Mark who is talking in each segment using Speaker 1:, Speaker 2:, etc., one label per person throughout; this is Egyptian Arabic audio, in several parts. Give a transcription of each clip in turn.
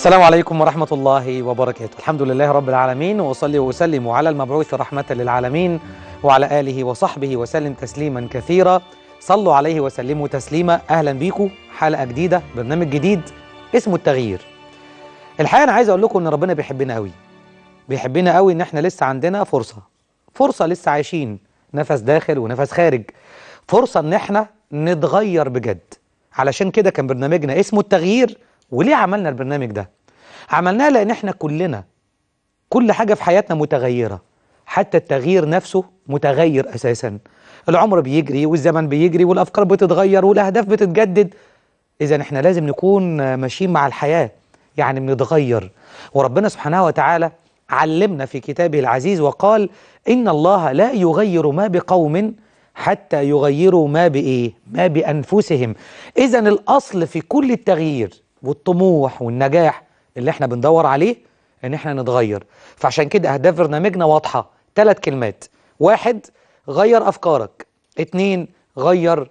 Speaker 1: السلام عليكم ورحمة الله وبركاته الحمد لله رب العالمين وأصلي وأسلم على المبعوث رحمة للعالمين وعلى آله وصحبه وسلم تسليما كثيرا صلوا عليه وسلموا تسليما أهلا بيكم حلقة جديدة برنامج جديد اسمه التغيير الحقيقة أنا عايز أقول لكم إن ربنا بيحبنا قوي بيحبنا قوي إن إحنا لسه عندنا فرصة فرصة لسه عايشين نفس داخل ونفس خارج فرصة إن إحنا نتغير بجد علشان كده كان برنامجنا اسمه التغيير وليه عملنا البرنامج ده عملناه لان احنا كلنا كل حاجة في حياتنا متغيرة حتى التغيير نفسه متغير اساسا العمر بيجري والزمن بيجري والافكار بتتغير والاهداف بتتجدد اذا احنا لازم نكون ماشيين مع الحياة يعني بنتغير وربنا سبحانه وتعالى علمنا في كتابه العزيز وقال ان الله لا يغير ما بقوم حتى يغيروا ما بايه ما بانفسهم اذا الاصل في كل التغيير والطموح والنجاح اللي احنا بندور عليه ان احنا نتغير فعشان كده اهداف برنامجنا واضحة ثلاث كلمات واحد غير افكارك اتنين غير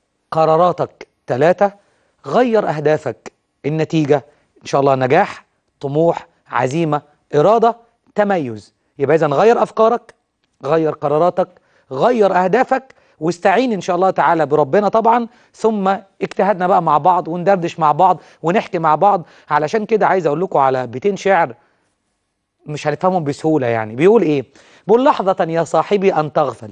Speaker 1: قراراتك ثلاثة غير اهدافك النتيجة ان شاء الله نجاح طموح عزيمة ارادة تميز يبقى اذا غير افكارك غير قراراتك غير اهدافك واستعين ان شاء الله تعالى بربنا طبعا ثم اجتهدنا بقى مع بعض وندردش مع بعض ونحكي مع بعض علشان كده عايز اقول لكم على بيتين شعر مش هنفهمهم بسهولة يعني بيقول ايه بيقول لحظة يا صاحبي ان تغفل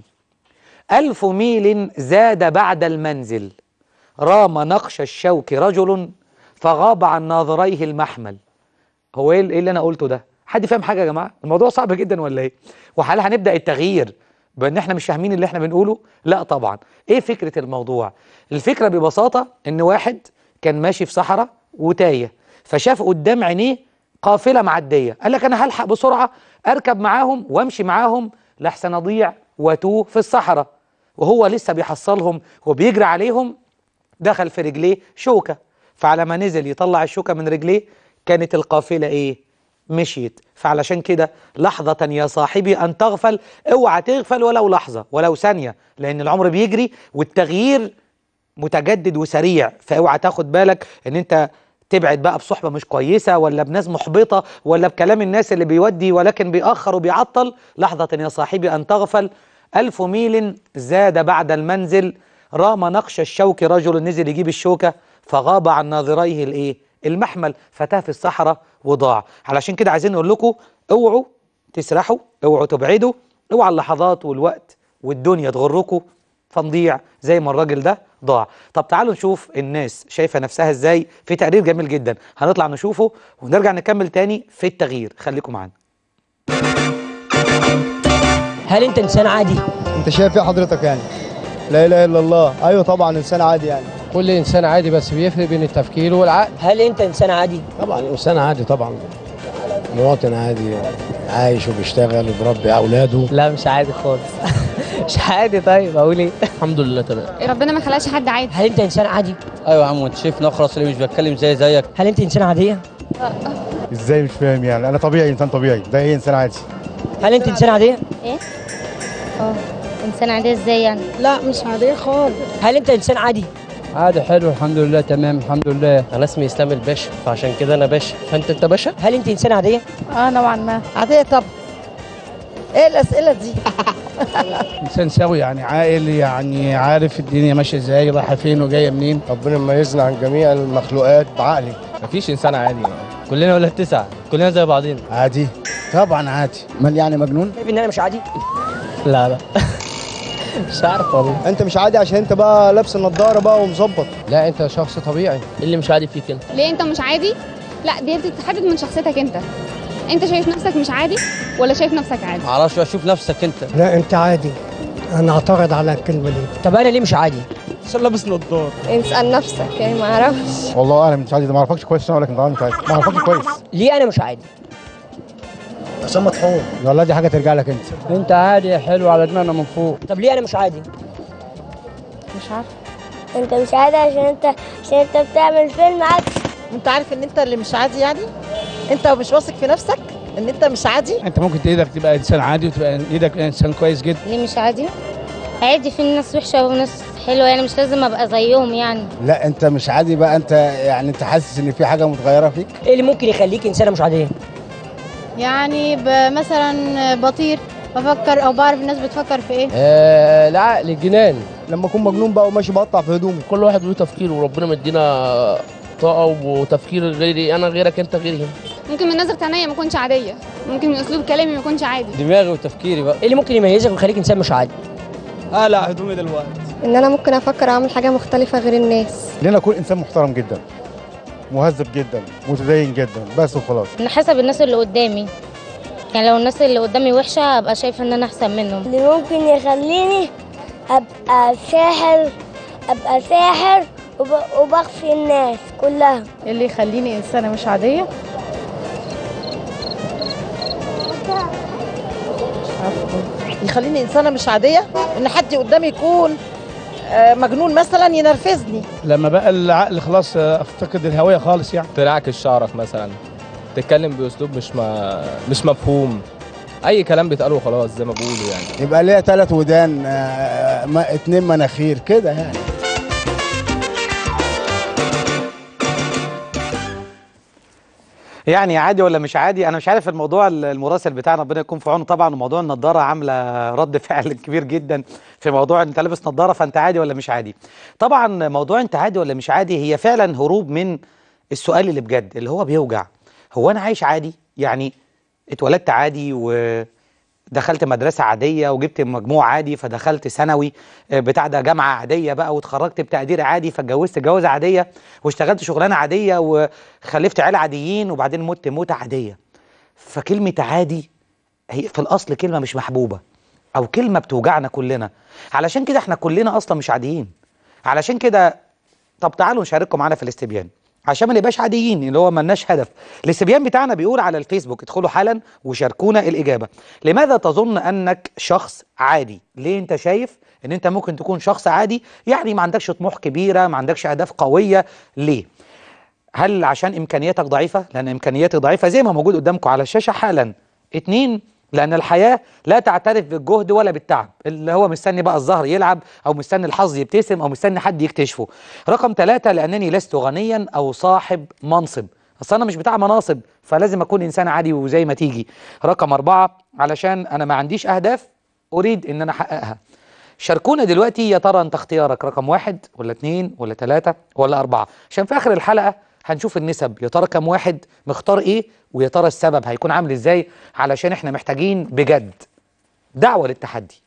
Speaker 1: ألف ميل زاد بعد المنزل رام نقش الشوك رجل فغاب عن ناظريه المحمل هو ايه اللي انا قلته ده حد فاهم حاجة يا جماعة الموضوع صعب جدا ولا ايه وهل هنبدأ التغيير بان احنا مش فاهمين اللي احنا بنقوله لا طبعا ايه فكرة الموضوع الفكرة ببساطة ان واحد كان ماشي في صحراء وتايه فشاف قدام عينيه قافلة معدية قال لك انا هلحق بسرعة اركب معاهم وامشي معاهم لحسن اضيع واتوه في الصحراء وهو لسه بيحصلهم وبيجري عليهم دخل في رجليه شوكة فعلى ما نزل يطلع الشوكة من رجليه كانت القافلة ايه مشيت فعلشان كده لحظة يا صاحبي أن تغفل اوعى تغفل ولو لحظة ولو ثانية لأن العمر بيجري والتغيير متجدد وسريع فاوعى تاخد بالك ان انت تبعد بقى بصحبة مش كويسة ولا بناس محبطة ولا بكلام الناس اللي بيودي ولكن بيأخر وبيعطل لحظة يا صاحبي أن تغفل ألف ميل زاد بعد المنزل رام نقش الشوك رجل نزل يجيب الشوكة فغاب عن ناظريه الايه المحمل فتاه في الصحراء وضاع علشان كده عايزين نقول لكم اوعوا تسرحوا اوعوا تبعدوا اوعى اللحظات والوقت والدنيا تغركم فنضيع زي ما الراجل ده ضاع طب تعالوا نشوف الناس شايفة نفسها ازاي في تقرير جميل جدا هنطلع نشوفه ونرجع نكمل تاني في التغيير خليكم معانا
Speaker 2: هل انت انسان عادي
Speaker 3: انت شايف ايه حضرتك يعني لا اله الا الله ايوه طبعا انسان عادي يعني
Speaker 4: كل انسان عادي بس بيفرق بين التفكير والعقل
Speaker 2: هل انت انسان عادي
Speaker 5: طبعا انسان عادي طبعا مواطن عادي عايش وبيشتغل وبربي اولاده
Speaker 2: لا مش عادي خالص مش عادي طيب اقول ايه
Speaker 5: الحمد لله تمام
Speaker 6: ربنا ما خلاش حد عادي
Speaker 2: هل انت انسان عادي
Speaker 7: ايوه يا عم انت شايف نخرس اللي مش بتكلم زي زيك
Speaker 2: هل انت انسان عاديه
Speaker 3: ازاي مش فاهم يعني انا طبيعي انسان طبيعي ده ايه انسان عادي
Speaker 2: هل انت انسان عاديه
Speaker 6: ايه اه انسان عادي ازاي يعني
Speaker 8: لا مش عادية خالص
Speaker 2: هل انت انسان عادي
Speaker 4: عادي حلو الحمد لله تمام الحمد لله
Speaker 7: انا اسمي اسلام الباشا فعشان كده انا باشا فانت انت باشا
Speaker 2: هل انت انسان عاديه
Speaker 8: اه نوعا ما عادية طب ايه الاسئلة دي
Speaker 4: انسان سوي يعني عاقل يعني عارف الدنيا ماشيه ازاي رايحه فين وجايه منين
Speaker 3: ربنا مميزنا عن جميع المخلوقات بعقلي
Speaker 7: مفيش انسان عادي كلنا ولا تسعة كلنا زي بعضينا
Speaker 3: عادي طبعا عادي امال يعني مجنون
Speaker 2: شايف ان انا مش عادي
Speaker 7: لا لا مش عارف والله
Speaker 3: انت مش عادي عشان انت بقى لابس النضاره بقى ومظبط
Speaker 4: لا انت شخص طبيعي
Speaker 7: اللي مش عادي فيك انت
Speaker 6: ليه انت مش عادي لا دي بتتحدد من شخصيتك انت انت شايف نفسك مش عادي ولا شايف نفسك عادي
Speaker 7: معرفش اشوف نفسك انت
Speaker 9: لا انت عادي انا اعترض على الكلمه دي
Speaker 2: طب انا ليه مش عادي
Speaker 7: عشان لابس نضاره
Speaker 8: اسأل نفسك يعني ما اعرفش
Speaker 3: والله اعلم مش عادي ده ما اعرفكش كويس انا اقول لك انت عادي مش عادي ما اعرفكش كويس
Speaker 2: ليه انا مش عادي
Speaker 3: عشان مطحون والله دي حاجه ترجع لك انت
Speaker 4: انت عادي حلو على دماغنا من فوق
Speaker 2: طب ليه انا مش عادي
Speaker 8: مش عارف
Speaker 10: انت مش عادي عشان انت عشان انت بتعمل فيلم عادي
Speaker 8: انت عارف ان انت اللي مش عادي يعني انت مش واثق في نفسك ان انت مش عادي
Speaker 4: انت ممكن ايدك تبقى انسان عادي وتبقى ايدك انسان كويس جدا
Speaker 6: ليه مش عادي عادي في ناس وحشة وناس
Speaker 11: حلوه يعني مش لازم ابقى زيهم يعني
Speaker 5: لا انت مش عادي بقى انت يعني انت حاسس ان في حاجه متغيره فيك
Speaker 2: ايه اللي ممكن يخليك انسانه مش عاديه
Speaker 12: يعني مثلا بطير بفكر او بعرف الناس بتفكر في ايه
Speaker 13: آه العقل الجنان
Speaker 3: لما اكون مجنون بقى وماشي بقطع في هدومي
Speaker 13: كل واحد له تفكير وربنا مدينا طاقه وتفكير غيري انا غيرك انت غيري
Speaker 6: ممكن من نظرة عينيا ما اكونش عادية ممكن من اسلوب كلامي ما يكونش عادي
Speaker 7: دماغي وتفكيري بقى
Speaker 2: ايه اللي ممكن يميزك ويخليك انسان مش عادي
Speaker 3: اقلع هدومي دلوقتي
Speaker 12: ان انا ممكن افكر اعمل حاجة مختلفة غير الناس
Speaker 3: ان انا اكون انسان محترم جدا مهذب جدا متدين جدا بس وخلاص
Speaker 11: ان حسب الناس اللي قدامي يعني لو الناس اللي قدامي وحشه ابقى شايفه ان انا احسن منهم
Speaker 10: اللي ممكن يخليني ابقى ساحر ابقى ساحر وب... وبخفي الناس كلها
Speaker 12: اللي يخليني انسانة مش عادية
Speaker 8: يخليني انسانه مش عاديه ان حد قدامي يكون آه، مجنون مثلا ينرفزني
Speaker 4: لما بقى العقل خلاص آه، افتقد الهويه خالص يعني
Speaker 7: تنعكس شعرك مثلا تتكلم باسلوب مش ما مش مفهوم اي كلام بيتقال وخلاص زي ما بيقولوا يعني
Speaker 5: يبقى ليا ثلاث ودان آه، ما اتنين مناخير كده يعني
Speaker 1: يعني عادي ولا مش عادي انا مش عارف الموضوع المراسل بتاعنا ربنا يكون في عونه طبعا وموضوع النضاره عامله رد فعل كبير جدا في موضوع انت لابس نضاره فانت عادي ولا مش عادي طبعا موضوع انت عادي ولا مش عادي هي فعلا هروب من السؤال اللي بجد اللي هو بيوجع هو انا عايش عادي يعني اتولدت عادي ودخلت مدرسة عادية وجبت مجموع عادي فدخلت ثانوي آه، بتاع ده جامعة عادية بقى واتخرجت بتقدير عادي فاتجوزت جوازة عادية واشتغلت شغلانة عادية وخلفت عيال عاديين وبعدين مت موتة عادية فكلمة عادي هي في الأصل كلمة مش محبوبة أو كلمة بتوجعنا كلنا علشان كده احنا كلنا أصلا مش عاديين علشان كده طب تعالوا نشارككم معانا في الاستبيان عشان ما نبقاش عاديين اللي هو ملناش هدف الاستبيان بتاعنا بيقول على الفيسبوك ادخلوا حالا وشاركونا الإجابة لماذا تظن أنك شخص عادي ليه انت شايف ان انت ممكن تكون شخص عادي يعني ما عندكش طموح كبيرة ما عندكش أهداف قوية ليه هل عشان إمكانياتك ضعيفة لأن إمكانياتي ضعيفة زي ما موجود قدامكم على الشاشة حالا اتنين لأن الحياة لا تعترف بالجهد ولا بالتعب اللي هو مستني بقى الظهر يلعب أو مستني الحظ يبتسم أو مستني حد يكتشفه رقم ثلاثة لأنني لست غنيا أو صاحب منصب أصل أنا مش بتاع مناصب فلازم أكون إنسان عادي وزي ما تيجي رقم أربعة علشان أنا ما عنديش أهداف أريد إن أنا أحققها شاركونا دلوقتي يا ترى أنت اختيارك رقم واحد ولا اتنين ولا تلاتة ولا أربعة عشان في آخر الحلقة هنشوف النسب يا ترى كام واحد مختار ايه ويا ترى السبب هيكون عامل ازاي علشان احنا محتاجين بجد دعوة للتحدي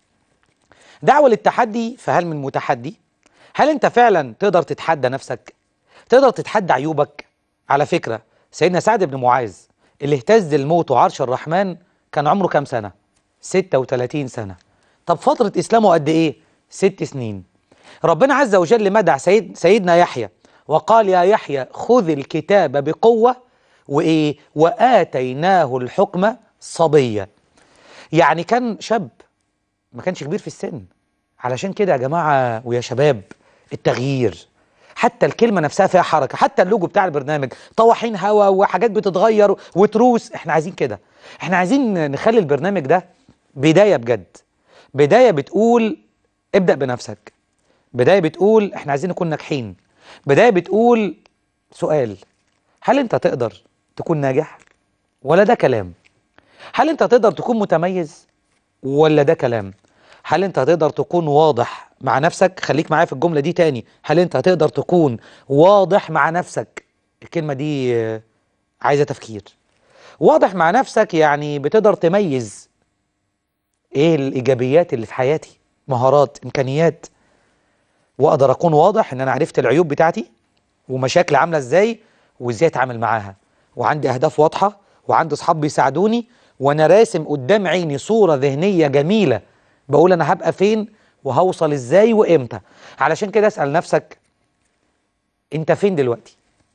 Speaker 1: دعوة للتحدي فهل من متحدي هل انت فعلا تقدر تتحدى نفسك تقدر تتحدى عيوبك على فكرة سيدنا سعد بن معاذ اللي اهتز الموت وعرش الرحمن كان عمره كام سنة 36 سنة طب فترة إسلامه قد إيه ست سنين ربنا عز وجل مدح سيد سيدنا يحيى وقال يا يحيى خذ الكتاب بقوة وإيه وآتيناه الحكم صبيا يعني كان شاب ما كانش كبير في السن علشان كده يا جماعة ويا شباب التغيير حتى الكلمة نفسها فيها حركة حتى اللوجو بتاع البرنامج طواحين هوا وحاجات بتتغير وتروس احنا عايزين كده احنا عايزين نخلي البرنامج ده بداية بجد بداية بتقول ابدأ بنفسك بداية بتقول احنا عايزين نكون ناجحين بداية بتقول سؤال هل انت تقدر تكون ناجح ولا ده كلام هل انت تقدر تكون متميز ولا ده كلام هل انت هتقدر تكون واضح مع نفسك خليك معايا في الجملة دي تاني هل انت هتقدر تكون واضح مع نفسك الكلمة دي آه، عايزة تفكير واضح مع نفسك يعني بتقدر تميز ايه الايجابيات اللي في حياتي مهارات امكانيات واقدر اكون واضح ان انا عرفت العيوب بتاعتي ومشاكل عامله ازاي وازاي اتعامل معاها وعندي اهداف واضحه وعندي اصحاب بيساعدوني وانا راسم قدام عيني صوره ذهنيه جميله بقول انا هبقى فين وهوصل ازاي وامتى علشان كده اسال نفسك انت فين دلوقتي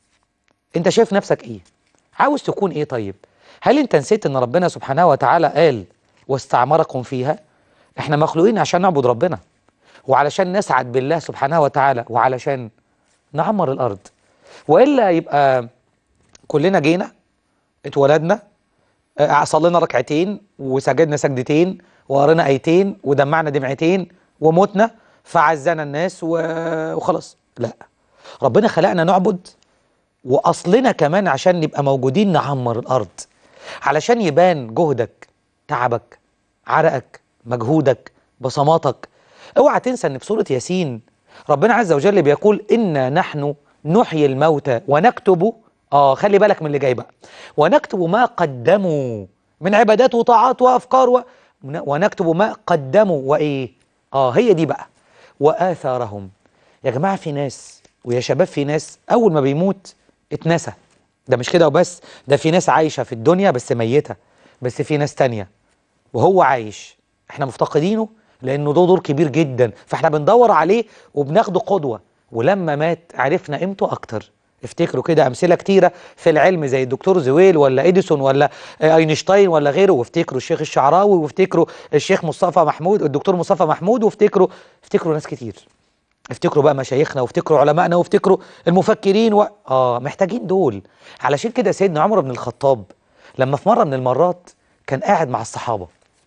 Speaker 1: انت شايف نفسك ايه عاوز تكون ايه طيب هل انت نسيت ان ربنا سبحانه وتعالى قال واستعمركم فيها احنا مخلوقين عشان نعبد ربنا وعلشان نسعد بالله سبحانه وتعالى وعلشان نعمر الارض والا يبقى كلنا جينا اتولدنا آه، صلينا ركعتين وسجدنا سجدتين وقرينا ايتين ودمعنا دمعتين ومتنا فعزنا الناس و- وخلاص لا ربنا خلقنا نعبد واصلنا كمان عشان نبقى موجودين نعمر الارض علشان يبان جهدك تعبك عرقك مجهودك بصماتك اوعى تنسى ان في سوره ياسين ربنا عز وجل بيقول انا نحن نحيي الموتى ونكتب اه خلي بالك من اللي جاي بقى ونكتب ما قدموا من عبادات وطاعات وافكار و... ونكتب ما قدموا وايه اه هي دي بقى واثارهم يا جماعه في ناس ويا شباب في ناس اول ما بيموت اتنسى ده مش كده وبس ده في ناس عايشه في الدنيا بس ميته بس في ناس تانية وهو عايش احنا مفتقدينه لانه ده دور كبير جدا فاحنا بندور عليه وبناخده قدوه ولما مات عرفنا قيمته اكتر افتكروا كده امثله كتيره في العلم زي الدكتور زويل ولا اديسون ولا آه، اينشتاين ولا غيره وافتكروا الشيخ الشعراوي وافتكروا الشيخ مصطفى محمود الدكتور مصطفى محمود وافتكروا افتكروا ناس كتير افتكروا بقى مشايخنا وافتكروا علمائنا وافتكروا المفكرين و... اه محتاجين دول علشان كده سيدنا عمر بن الخطاب لما في مره من المرات كان قاعد مع الصحابه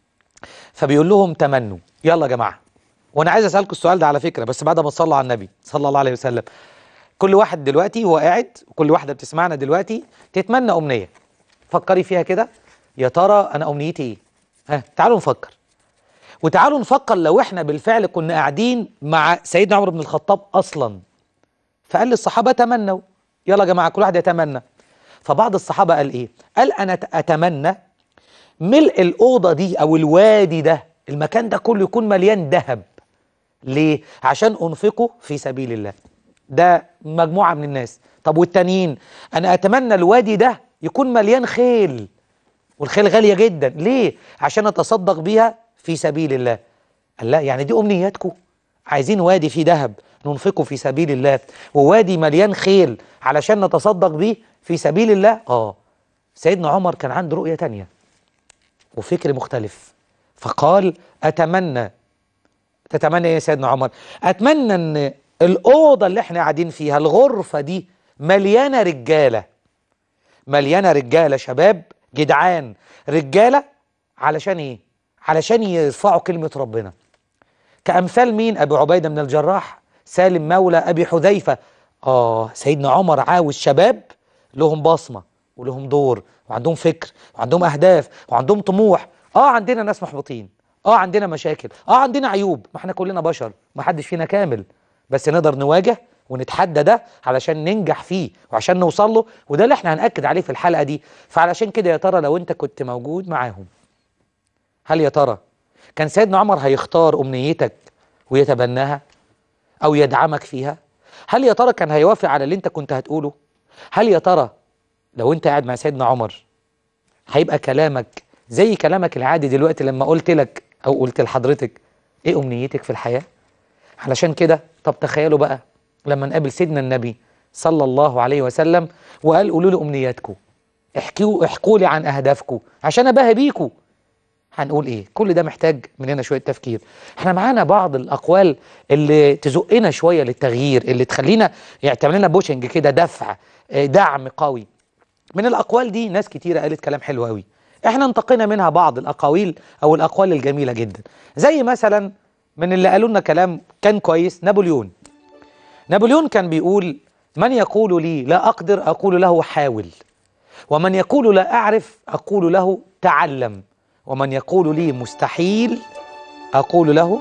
Speaker 1: فبيقول لهم تمنوا يلا يا جماعه وانا عايز اسالكم السؤال ده على فكره بس بعد ما تصلوا على النبي صلى الله عليه وسلم كل واحد دلوقتي هو قاعد وكل واحده بتسمعنا دلوقتي تتمنى امنيه فكري فيها كده يا ترى انا امنيتي ايه ها تعالوا نفكر وتعالوا نفكر لو احنا بالفعل كنا قاعدين مع سيدنا عمر بن الخطاب اصلا فقال للصحابه تمنوا يلا يا جماعه كل واحد يتمنى فبعض الصحابه قال ايه قال انا ت- اتمنى ملء الاوضه دي او الوادي ده المكان ده كله يكون مليان ذهب ليه عشان انفقه في سبيل الله ده مجموعه من الناس طب والتانيين انا اتمنى الوادي ده يكون مليان خيل والخيل غاليه جدا ليه عشان اتصدق بيها في سبيل الله قال لا يعني دي امنياتكم عايزين وادي فيه ذهب ننفقه في سبيل الله ووادي مليان خيل علشان نتصدق بيه في سبيل الله اه سيدنا عمر كان عنده رؤيه تانية وفكر مختلف فقال اتمنى تتمنى ايه يا سيدنا عمر اتمنى ان الاوضه اللي احنا قاعدين فيها الغرفه دي مليانه رجاله مليانه رجاله شباب جدعان رجاله علشان ايه علشان يرفعوا كلمه ربنا كامثال مين ابي عبيده بن الجراح سالم مولى ابي حذيفه اه سيدنا عمر عاوز شباب لهم بصمه ولهم دور وعندهم فكر وعندهم اهداف وعندهم طموح اه عندنا ناس محبطين اه عندنا مشاكل اه عندنا عيوب ما احنا كلنا بشر ما حدش فينا كامل بس نقدر نواجه ونتحدى ده علشان ننجح فيه وعشان نوصل له وده اللي احنا هنأكد عليه في الحلقة دي فعلشان كده يا ترى لو انت كنت موجود معاهم هل يا ترى كان سيدنا عمر هيختار أمنيتك ويتبناها أو يدعمك فيها هل يا ترى كان هيوافق على اللي انت كنت هتقوله هل يا ترى لو انت قاعد مع سيدنا عمر هيبقى كلامك زي كلامك العادي دلوقتي لما قلت لك او قلت لحضرتك ايه امنيتك في الحياة علشان كده طب تخيلوا بقى لما نقابل سيدنا النبي صلى الله عليه وسلم وقال قولوا لي امنياتكم احكوا احكوا لي عن اهدافكم عشان اباهي بيكم هنقول ايه كل ده محتاج مننا شويه تفكير احنا معانا بعض الاقوال اللي تزقنا شويه للتغيير اللي تخلينا يعني تعمل لنا بوشنج كده دفع آه، دعم قوي من الاقوال دي ناس كتيره قالت كلام حلو قوي احنا انتقينا منها بعض الاقاويل او الاقوال الجميله جدا زي مثلا من اللي قالوا لنا كلام كان كويس نابليون نابليون كان بيقول من يقول لي لا اقدر اقول له حاول ومن يقول لا اعرف اقول له تعلم ومن يقول لي مستحيل اقول له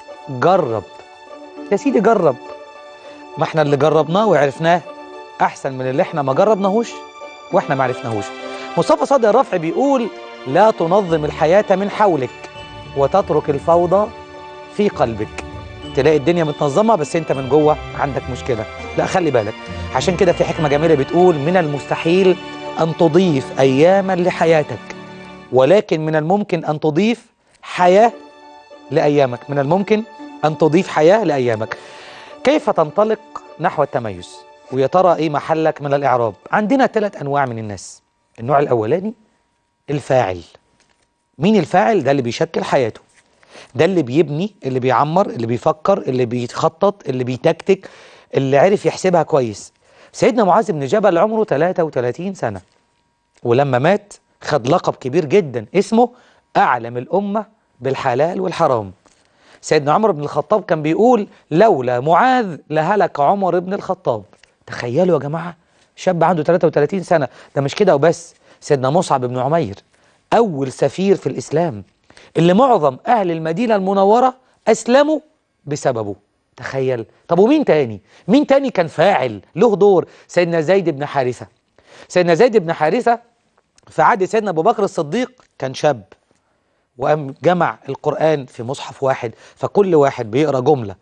Speaker 1: جرب يا سيدي جرب ما احنا اللي جربناه وعرفناه احسن من اللي احنا ما جربناهوش واحنا ما عرفناهوش مصطفى صادق الرفعي بيقول لا تنظم الحياة من حولك وتترك الفوضى في قلبك تلاقي الدنيا متنظمة بس انت من جوه عندك مشكلة لا خلي بالك عشان كده في حكمة جميلة بتقول من المستحيل أن تضيف أياما لحياتك ولكن من الممكن أن تضيف حياة لأيامك من الممكن أن تضيف حياة لأيامك كيف تنطلق نحو التميز ويا ترى ايه محلك من الاعراب عندنا ثلاث انواع من الناس النوع الاولاني الفاعل مين الفاعل ده اللي بيشكل حياته ده اللي بيبني اللي بيعمر اللي بيفكر اللي بيخطط اللي بيتكتك اللي عرف يحسبها كويس سيدنا معاذ بن جبل عمره 33 سنة ولما مات خد لقب كبير جدا اسمه أعلم الأمة بالحلال والحرام سيدنا عمر بن الخطاب كان بيقول لولا معاذ لهلك عمر بن الخطاب تخيلوا يا جماعة شاب عنده 33 سنة ده مش كده وبس سيدنا مصعب بن عمير أول سفير في الإسلام اللي معظم أهل المدينة المنورة أسلموا بسببه تخيل طب ومين تاني مين تاني كان فاعل له دور سيدنا زيد بن حارثة سيدنا زيد بن حارثة في عهد سيدنا أبو بكر الصديق كان شاب وقام جمع القرآن في مصحف واحد فكل واحد بيقرأ جملة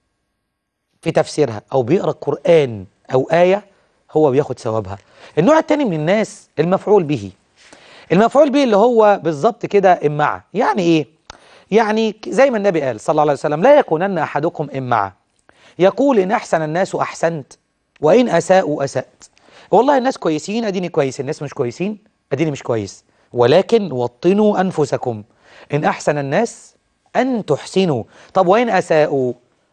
Speaker 1: في تفسيرها أو بيقرأ قرآن أو آية هو بياخد ثوابها النوع التاني من الناس المفعول به المفعول به اللي هو بالظبط كده إمعة يعني إيه؟ يعني زي ما النبي قال صلى الله عليه وسلم لا يكونن أحدكم إمعة يقول إن أحسن الناس أحسنت وإن أساءوا أسأت والله الناس كويسين أديني كويس الناس مش كويسين أديني مش كويس ولكن وطنوا أنفسكم إن أحسن الناس أن تحسنوا طب وإن أساءوا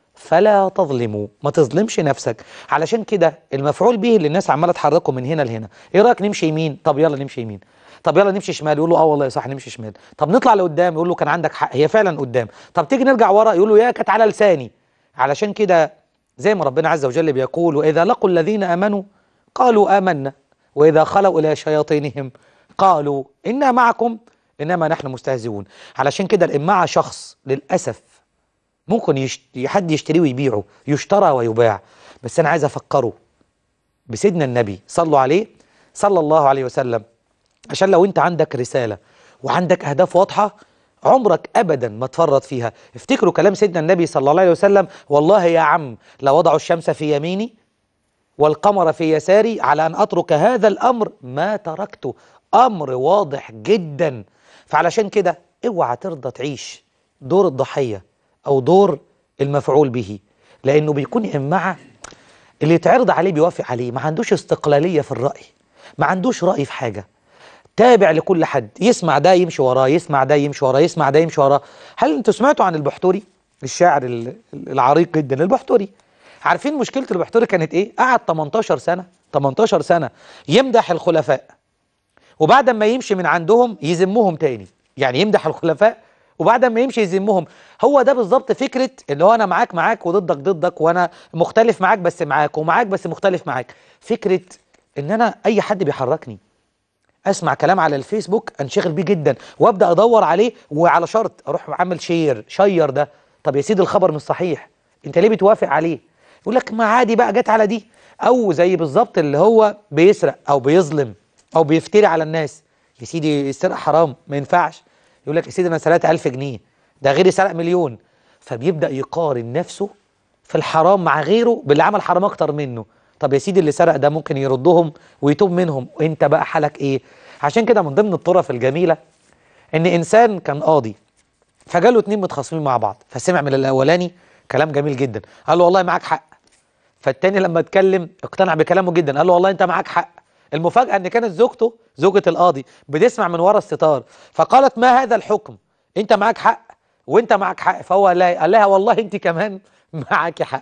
Speaker 1: فلا تظلموا ما تظلمش نفسك علشان كده المفعول به اللي الناس عماله تحركه من هنا لهنا ايه رايك نمشي يمين طب يلا نمشي يمين طب يلا نمشي شمال يقول له اه والله صح نمشي شمال طب نطلع لقدام يقول له كان عندك حق هي فعلا قدام طب تيجي نرجع ورا يقول له يا كانت على لساني علشان كده زي ما ربنا عز وجل بيقول واذا لقوا الذين امنوا قالوا آمنا واذا خلوا الى شياطينهم قالوا انا معكم انما نحن مستهزئون علشان كده الامعه شخص للاسف ممكن يشت... حد يشتريه ويبيعه يشترى ويباع بس انا عايز افكره بسيدنا النبي صلوا عليه صلى الله عليه وسلم عشان لو انت عندك رسالة وعندك اهداف واضحة عمرك ابدا ما تفرط فيها افتكروا كلام سيدنا النبي صلى الله عليه وسلم والله يا عم لو وضعوا الشمس في يميني والقمر في يساري على ان اترك هذا الامر ما تركته امر واضح جدا فعلشان كده اوعى ترضى تعيش دور الضحيه او دور المفعول به لانه بيكون امعه اللي يتعرض عليه بيوافق عليه ما عندوش استقلاليه في الراي ما عندوش راي في حاجه تابع لكل حد يسمع ده يمشي وراه يسمع ده يمشي وراه يسمع ده يمشي وراه هل انتوا سمعتوا عن البحتوري الشاعر ال- العريق جدا البحتوري عارفين مشكله البحتوري كانت ايه قعد 18 سنه 18 سنه يمدح الخلفاء وبعد ما يمشي من عندهم يذمهم تاني يعني يمدح الخلفاء وبعد ما يمشي يذمهم هو ده بالظبط فكره اللي هو انا معاك معاك وضدك ضدك وانا مختلف معاك بس معاك ومعاك بس مختلف معاك فكره ان انا اي حد بيحركني اسمع كلام على الفيسبوك انشغل بيه جدا وابدا ادور عليه وعلى شرط اروح عامل شير شير ده طب يا سيدي الخبر مش صحيح انت ليه بتوافق عليه يقول لك ما عادي بقى جت على دي او زي بالظبط اللي هو بيسرق او بيظلم او بيفتري على الناس يا سيدي السرقه حرام ما ينفعش يقول لك يا سيدي انا سرقت 1000 جنيه ده غيري سرق مليون فبيبدا يقارن نفسه في الحرام مع غيره باللي عمل حرام اكتر منه طب يا سيدي اللي سرق ده ممكن يردهم ويتوب منهم وانت بقى حالك ايه عشان كده من ضمن الطرف الجميله ان انسان كان قاضي فجاله اتنين متخاصمين مع بعض فسمع من الاولاني كلام جميل جدا قال له والله معاك حق فالتاني لما اتكلم اقتنع بكلامه جدا قال له والله انت معاك حق المفاجاه ان كانت زوجته زوجة القاضي بتسمع من ورا الستار فقالت ما هذا الحكم انت معاك حق وانت معاك حق فهو قال لها قال لها والله انت كمان معاك حق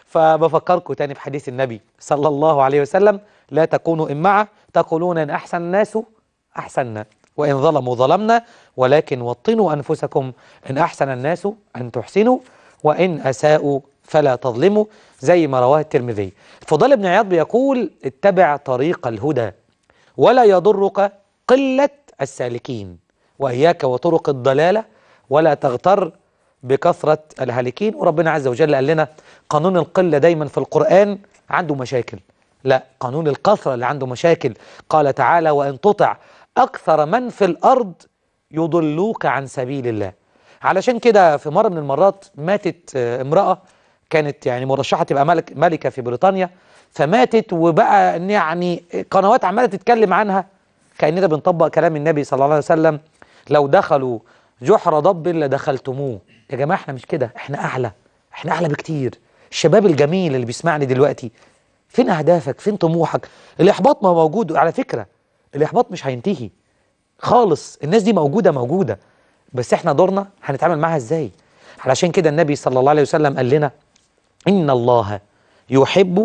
Speaker 1: فبفكركم تاني في حديث النبي صلى الله عليه وسلم لا تكونوا إمعة تقولون إن أحسن الناس أحسننا وإن ظلموا ظلمنا ولكن وطنوا أنفسكم إن أحسن الناس أن تحسنوا وإن أساءوا فلا تظلموا زي ما رواه الترمذي فضل بن عياض بيقول اتبع طريق الهدى ولا يضرك قلة السالكين وإياك وطرق الضلالة ولا تغتر بكثرة الهالكين وربنا عز وجل قال لنا قانون القلة دايما في القرآن عنده مشاكل لا قانون الكثرة اللي عنده مشاكل قال تعالى وإن تطع أكثر من في الأرض يضلوك عن سبيل الله علشان كده في مرة من المرات ماتت آه، امرأة كانت يعني مرشحة تبقى ملك ملكة في بريطانيا فماتت وبقى إن يعني قنوات عمالة تتكلم عنها كأننا بنطبق كلام النبي صلى الله عليه وسلم لو دخلوا جحر ضب لدخلتموه يا جماعة احنا مش كده احنا أعلى احنا أعلى بكتير الشباب الجميل اللي بيسمعني دلوقتي فين أهدافك فين طموحك الإحباط ما هو موجود على فكرة الإحباط مش هينتهي خالص الناس دي موجودة موجودة بس احنا دورنا هنتعامل معاها ازاي علشان كده النبي صلى الله عليه وسلم قال لنا إن الله يحب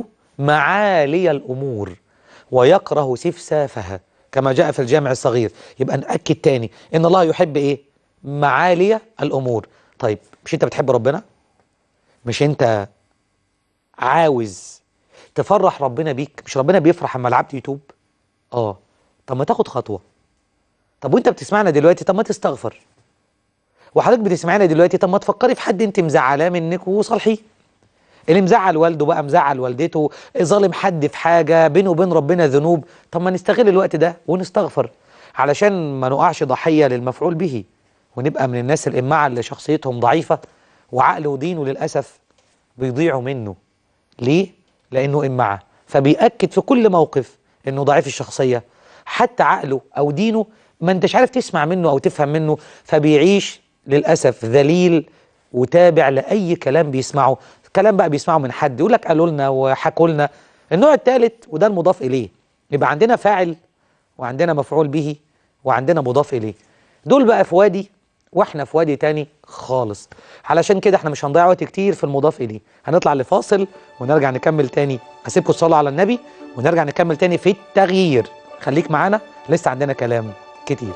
Speaker 1: معالي الأمور ويكره سفسافها كما جاء في الجامع الصغير يبقى نأكد تاني إن الله يحب إيه معالي الأمور طيب مش انت بتحب ربنا مش انت عاوز تفرح ربنا بيك مش ربنا بيفرح اما لعبت يوتيوب اه طب ما تاخد خطوه طب وانت بتسمعنا دلوقتي طب ما تستغفر وحضرتك بتسمعنا دلوقتي طب ما تفكري في حد انت مزعلاه منك وصالحيه اللي مزعل والده بقى مزعل والدته ظالم حد في حاجه بينه وبين ربنا ذنوب طب ما نستغل الوقت ده ونستغفر علشان ما نقعش ضحيه للمفعول به ونبقى من الناس الامعه اللي شخصيتهم ضعيفه وعقله ودينه للاسف بيضيعوا منه ليه؟ لانه امعه فبيأكد في كل موقف انه ضعيف الشخصيه حتى عقله او دينه ما انتش عارف تسمع منه او تفهم منه فبيعيش للاسف ذليل وتابع لاي كلام بيسمعه كلام بقى بيسمعه من حد يقول لك قالوا لنا وحكوا لنا النوع الثالث وده المضاف اليه يبقى عندنا فاعل وعندنا مفعول به وعندنا مضاف اليه دول بقى في وادي واحنا في وادي تاني خالص علشان كده احنا مش هنضيع وقت كتير في المضاف اليه هنطلع لفاصل ونرجع نكمل تاني هسيبكم تصلوا على النبي ونرجع نكمل تاني في التغيير خليك معانا لسه عندنا كلام كتير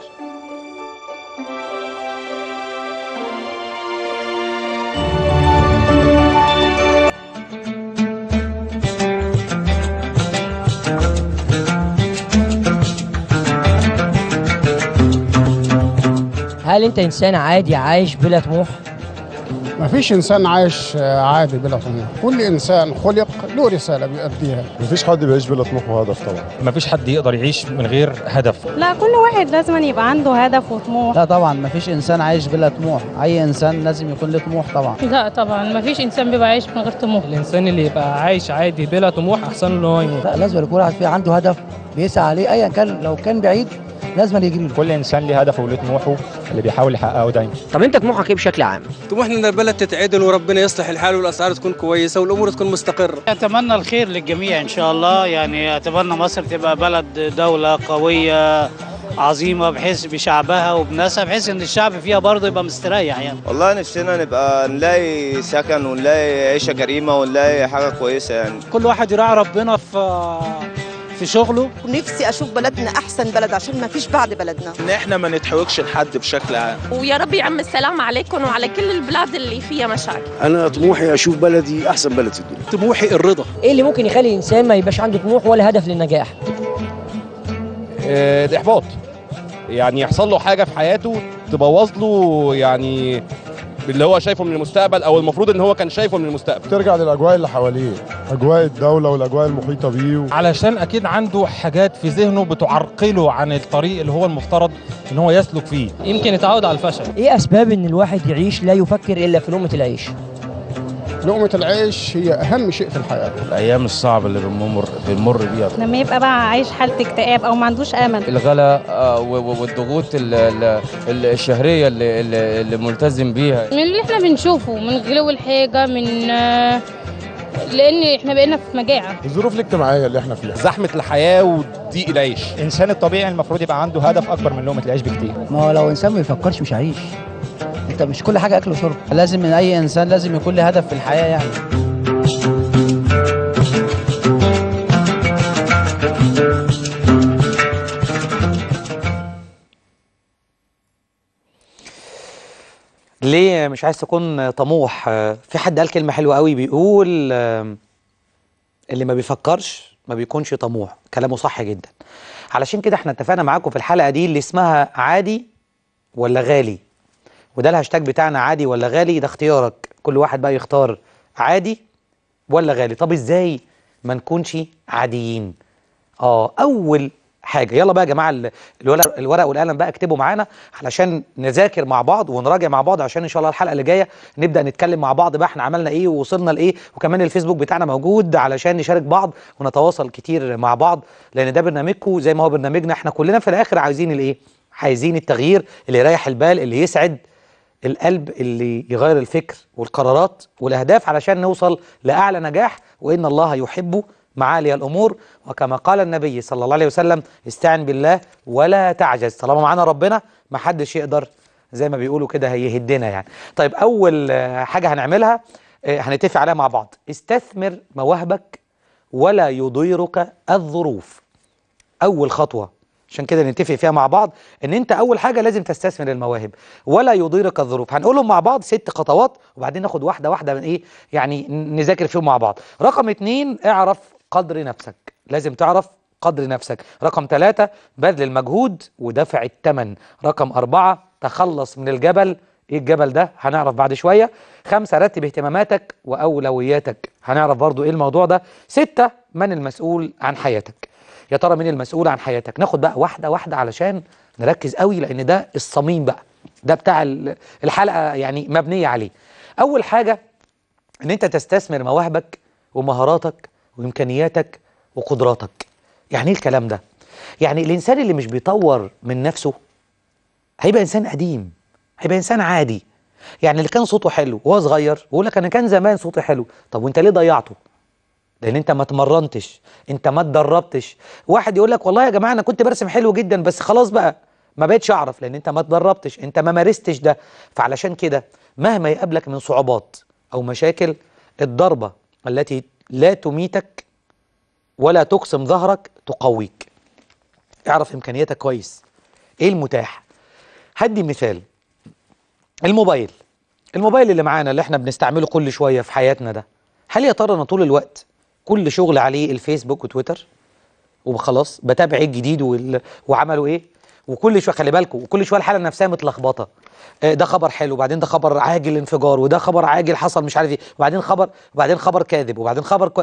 Speaker 2: هل انت انسان عادي عايش بلا طموح
Speaker 14: ما فيش انسان عايش عادي بلا طموح كل انسان خلق له رساله بيأديها
Speaker 15: مفيش حد بيعيش بلا طموح وهدف طبعا
Speaker 16: مفيش حد يقدر يعيش من غير هدف
Speaker 17: لا كل واحد لازم يبقى عنده هدف وطموح
Speaker 18: لا طبعا مفيش انسان عايش بلا طموح اي انسان لازم يكون له طموح طبعا
Speaker 19: لا طبعا ما فيش انسان بيبقى عايش من غير طموح
Speaker 20: الانسان اللي يبقى عايش عادي بلا طموح احسن له ان هو يموت
Speaker 21: لا لازم يكون واحد فيه عنده هدف بيسعى عليه ايا كان لو كان بعيد لازم يجري له
Speaker 16: كل انسان ليه هدفه وله طموحه اللي بيحاول يحققه دايما
Speaker 2: طب انت طموحك ايه بشكل عام
Speaker 22: طموحنا ان البلد تتعدل وربنا يصلح الحال والاسعار تكون كويسه والامور تكون مستقره
Speaker 23: اتمنى الخير للجميع ان شاء الله يعني اتمنى مصر تبقى بلد دوله قويه عظيمه بحيث بشعبها وبناسها بحيث ان الشعب فيها برضه يبقى مستريح يعني
Speaker 24: والله نفسنا نبقى نلاقي سكن ونلاقي عيشه كريمه ونلاقي حاجه كويسه يعني
Speaker 23: كل واحد يراعي ربنا في في شغله
Speaker 25: نفسي اشوف بلدنا احسن بلد عشان ما فيش بعد بلدنا
Speaker 26: ان احنا ما نتحوكش لحد بشكل عام
Speaker 27: ويا رب يعم السلام عليكم وعلى كل البلاد اللي فيها مشاكل
Speaker 28: انا طموحي اشوف بلدي احسن بلد في الدنيا
Speaker 22: طموحي الرضا
Speaker 2: ايه اللي ممكن يخلي الانسان ما يبقاش عنده طموح ولا هدف للنجاح
Speaker 29: آه، الاحباط يعني يحصل له حاجه في حياته تبوظ له يعني اللي هو شايفه من المستقبل او المفروض ان هو كان شايفه من المستقبل
Speaker 15: ترجع للاجواء اللي حواليه اجواء الدوله والاجواء المحيطه بيه و...
Speaker 16: علشان اكيد عنده حاجات في ذهنه بتعرقله عن الطريق اللي هو المفترض ان هو يسلك فيه
Speaker 20: يمكن يتعود على الفشل
Speaker 2: ايه اسباب ان الواحد يعيش لا يفكر الا في لقمه العيش
Speaker 14: لقمه العيش هي اهم شيء في الحياه
Speaker 5: الايام الصعبه اللي بنمر بنمر بيها
Speaker 17: لما يبقى بقى عايش حاله اكتئاب او ما عندوش امل
Speaker 30: الغلاء آه، و- و- والضغوط ال- ال- ال- الشهريه اللي, اللي اللي ملتزم بيها
Speaker 19: من اللي احنا بنشوفه من غلو الحاجه من آه، لان احنا بقينا في مجاعه
Speaker 15: الظروف الاجتماعيه اللي احنا فيها
Speaker 29: زحمه الحياه وضيق العيش
Speaker 16: الانسان الطبيعي المفروض يبقى عنده هدف اكبر من لقمه العيش بكتير
Speaker 21: ما هو لو انسان ما يفكرش مش هيعيش انت مش كل حاجه اكل وشرب
Speaker 18: لازم من اي انسان لازم يكون له هدف في الحياه يعني
Speaker 1: ليه مش عايز تكون طموح آه، في حد قال كلمة حلوة قوي بيقول آم، اللي ما بيفكرش ما بيكونش طموح كلامه صح جدا علشان كده احنا اتفقنا معاكم في الحلقة دي اللي اسمها عادي ولا غالي وده الهاشتاج بتاعنا عادي ولا غالي ده اختيارك كل واحد بقى يختار عادي ولا غالي طب ازاي ما نكونش عاديين اه اول حاجه يلا بقى يا جماعه ال- الورق الورق والقلم بقى اكتبوا معانا علشان نذاكر مع بعض ونراجع مع بعض عشان ان شاء الله الحلقه اللي جايه نبدا نتكلم مع بعض بقى احنا عملنا ايه ووصلنا لايه وكمان الفيسبوك بتاعنا موجود علشان نشارك بعض ونتواصل كتير مع بعض لان ده برنامجكم زي ما هو برنامجنا احنا كلنا في الاخر عايزين الايه عايزين التغيير اللي يريح البال اللي يسعد القلب اللي يغير الفكر والقرارات والاهداف علشان نوصل لاعلى نجاح وان الله يحب معالي الامور وكما قال النبي صلى الله عليه وسلم استعن بالله ولا تعجز طالما معانا ربنا ما حدش يقدر زي ما بيقولوا كده هيهدنا يعني طيب اول آه، حاجه هنعملها آه، هنتفق عليها مع بعض استثمر مواهبك ولا يضيرك الظروف اول خطوه عشان كده نتفق فيها مع بعض ان انت اول حاجه لازم تستثمر المواهب ولا يضيرك الظروف هنقولهم مع بعض ست خطوات وبعدين ناخد واحده واحده من ايه يعني ن- نذاكر فيهم مع بعض رقم اتنين اعرف قدر نفسك لازم تعرف قدر نفسك رقم ثلاثة بذل المجهود ودفع الثمن رقم أربعة تخلص من الجبل ايه الجبل ده هنعرف بعد شوية خمسة رتب اهتماماتك وأولوياتك هنعرف برضو ايه الموضوع ده ستة من المسؤول عن حياتك يا ترى مين المسؤول عن حياتك ناخد بقى واحدة واحدة علشان نركز قوي لأن ده الصميم بقى ده بتاع ال- الحلقة يعني مبنية عليه أول حاجة ان انت تستثمر مواهبك ومهاراتك وامكانياتك وقدراتك يعني ايه الكلام ده يعني الانسان اللي مش بيطور من نفسه هيبقى انسان قديم هيبقى انسان عادي يعني اللي كان صوته حلو وهو صغير ويقول لك انا كان زمان صوتي حلو طب وانت ليه ضيعته لان انت ما اتمرنتش انت ما اتدربتش واحد يقول لك والله يا جماعه انا كنت برسم حلو جدا بس خلاص بقى ما بقتش اعرف لان انت ما اتدربتش انت ما مارستش ده فعلشان كده مهما يقابلك من صعوبات او مشاكل الضربه التي لا تميتك ولا تقسم ظهرك تقويك اعرف امكانياتك كويس ايه المتاح هدي مثال الموبايل الموبايل اللي معانا اللي احنا بنستعمله كل شويه في حياتنا ده هل يا ترى انا طول الوقت كل شغل عليه الفيسبوك وتويتر وخلاص بتابع ايه الجديد وال... وعملوا ايه وكل شويه خلي بالكم وكل شويه الحاله النفسيه متلخبطه آه، ده خبر حلو وبعدين ده خبر عاجل انفجار وده خبر عاجل حصل مش عارف ايه وبعدين خبر وبعدين خبر كاذب وبعدين خبر كو...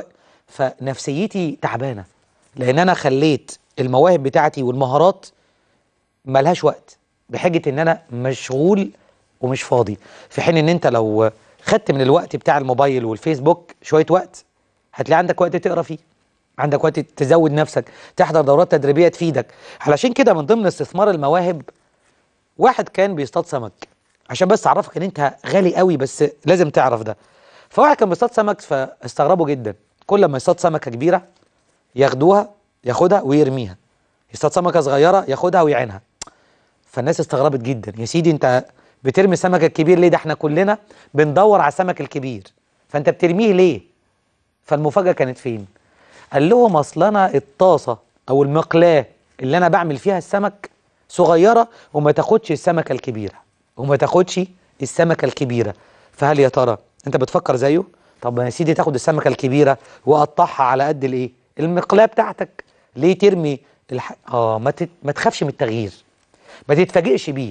Speaker 1: فنفسيتي تعبانه لان انا خليت المواهب بتاعتي والمهارات ملهاش وقت بحجه ان انا مشغول ومش فاضي في حين ان انت لو خدت من الوقت بتاع الموبايل والفيسبوك شويه وقت هتلاقي عندك وقت تقرا فيه عندك وقت تزود نفسك تحضر دورات تدريبيه تفيدك علشان كده من ضمن استثمار المواهب واحد كان بيصطاد سمك عشان بس اعرفك ان انت غالي قوي بس لازم تعرف ده فواحد كان بيصطاد سمك فاستغربوا جدا كل ما يصطاد سمكه كبيره ياخدوها ياخدها ويرميها يصطاد سمكه صغيره ياخدها ويعينها فالناس استغربت جدا يا سيدي انت بترمي السمك الكبير ليه ده احنا كلنا بندور على السمك الكبير فانت بترميه ليه فالمفاجاه كانت فين قال لهم اصل انا الطاسه او المقلاه اللي انا بعمل فيها السمك صغيره وما تاخدش السمكه الكبيره وما تاخدش السمكه الكبيره فهل يا ترى انت بتفكر زيه طب يا سيدي تاخد السمكه الكبيره وقطعها على قد الايه المقلاه بتاعتك ليه ترمي الح... اه ما, تت... ما تخافش من التغيير ما تتفاجئش بيه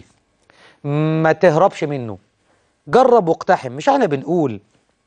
Speaker 1: ما تهربش منه جرب واقتحم مش احنا بنقول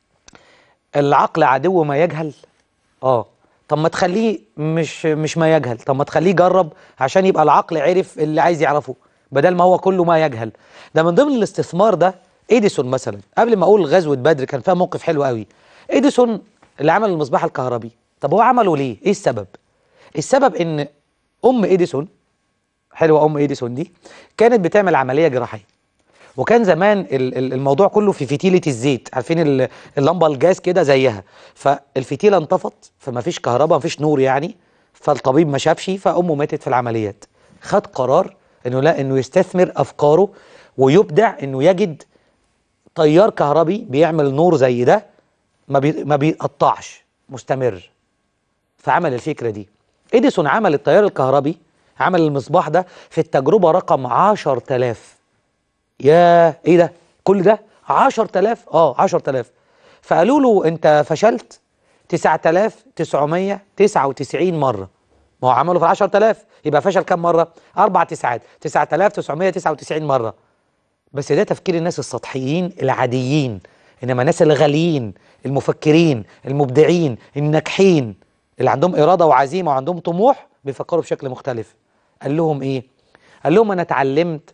Speaker 1: العقل عدو ما يجهل اه طب ما تخليه مش مش ما يجهل طب ما تخليه يجرب عشان يبقى العقل عرف اللي عايز يعرفه بدل ما هو كله ما يجهل ده من ضمن الاستثمار ده اديسون مثلا قبل ما اقول غزوه بدر كان فيها موقف حلو قوي اديسون اللي عمل المصباح الكهربي طب هو عمله ليه ايه السبب السبب ان ام اديسون حلوه ام اديسون دي كانت بتعمل عمليه جراحيه وكان زمان ال- ال- الموضوع كله في فتيله الزيت عارفين ال- اللمبه الجاز كده زيها فالفتيله انطفت فما فيش كهرباء ما فيش نور يعني فالطبيب ما شافش فامه ماتت في العمليات خد قرار انه لا انه يستثمر افكاره ويبدع انه يجد تيار كهربي بيعمل نور زي ده ما بي ما بيقطعش مستمر فعمل الفكره دي اديسون عمل التيار الكهربي عمل المصباح ده في التجربه رقم 10000 يا ايه ده كل ده 10000 اه 10000 فقالوا له انت فشلت 9999 مره ما هو عمله في 10000 يبقى فشل كام مره اربع تسعات 9999 مره بس ده تفكير الناس السطحيين العاديين انما الناس الغاليين المفكرين المبدعين الناجحين اللي عندهم اراده وعزيمه وعندهم طموح بيفكروا بشكل مختلف قال لهم ايه قال لهم انا اتعلمت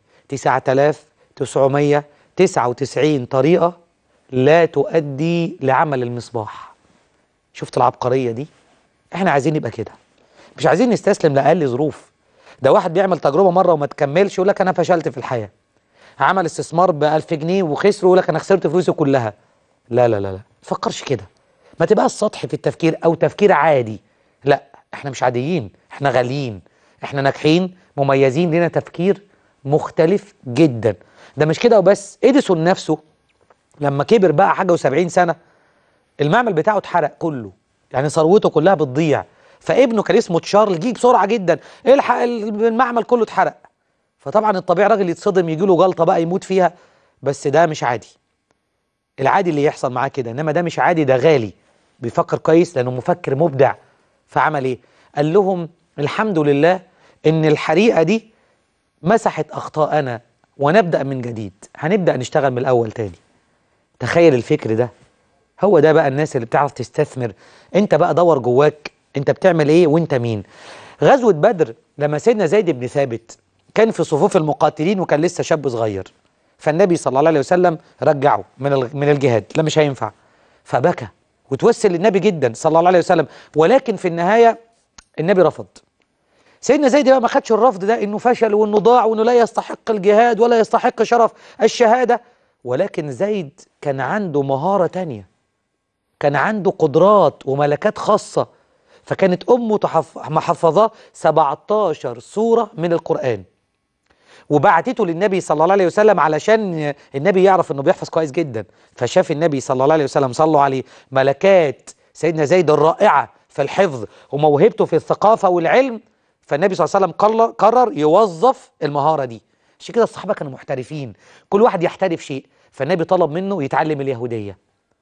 Speaker 1: 9999 طريقه لا تؤدي لعمل المصباح شفت العبقريه دي احنا عايزين نبقى كده مش عايزين نستسلم لاقل ظروف ده واحد بيعمل تجربه مره وما تكملش يقول لك انا فشلت في الحياه عمل استثمار ب 1000 جنيه وخسره يقول لك انا خسرت فلوسي كلها لا لا لا لا ما تفكرش كده ما تبقاش سطحي في التفكير او تفكير عادي لا احنا مش عاديين احنا غاليين احنا ناجحين مميزين لنا تفكير مختلف جدا ده مش كده وبس اديسون نفسه لما كبر بقى حاجه و70 سنه المعمل بتاعه اتحرق كله يعني ثروته كلها بتضيع فابنه كان اسمه تشارل جه بسرعه جدا الحق المعمل كله اتحرق فطبعا الطبيعي راجل يتصدم يجي له جلطه بقى يموت فيها بس ده مش عادي العادي اللي يحصل معاه كده انما ده مش عادي ده غالي بيفكر كويس لانه مفكر مبدع فعمل ايه قال لهم الحمد لله ان الحريقه دي مسحت اخطاءنا ونبدا من جديد هنبدا نشتغل من الاول تاني تخيل الفكر ده هو ده بقى الناس اللي بتعرف تستثمر انت بقى دور جواك انت بتعمل ايه وانت مين غزوه بدر لما سيدنا زيد بن ثابت كان في صفوف المقاتلين وكان لسه شاب صغير فالنبي صلى الله عليه وسلم رجعه من ال- من الجهاد لا مش هينفع فبكى وتوسل للنبي جدا صلى الله عليه وسلم ولكن في النهايه النبي رفض سيدنا زيد بقى ما خدش الرفض ده انه فشل وانه ضاع وانه لا يستحق الجهاد ولا يستحق شرف الشهاده ولكن زيد كان عنده مهاره تانية كان عنده قدرات وملكات خاصه فكانت امه تحف... محفظاه 17 سوره من القران وبعتته للنبي صلى الله عليه وسلم علشان النبي يعرف انه بيحفظ كويس جدا فشاف النبي صلى الله عليه وسلم صلوا عليه ملكات سيدنا زيد الرائعه في الحفظ وموهبته في الثقافه والعلم فالنبي صلى الله عليه وسلم قرر, قرر يوظف المهاره دي عشان كده الصحابه كانوا محترفين كل واحد يحترف شيء فالنبي طلب منه يتعلم اليهوديه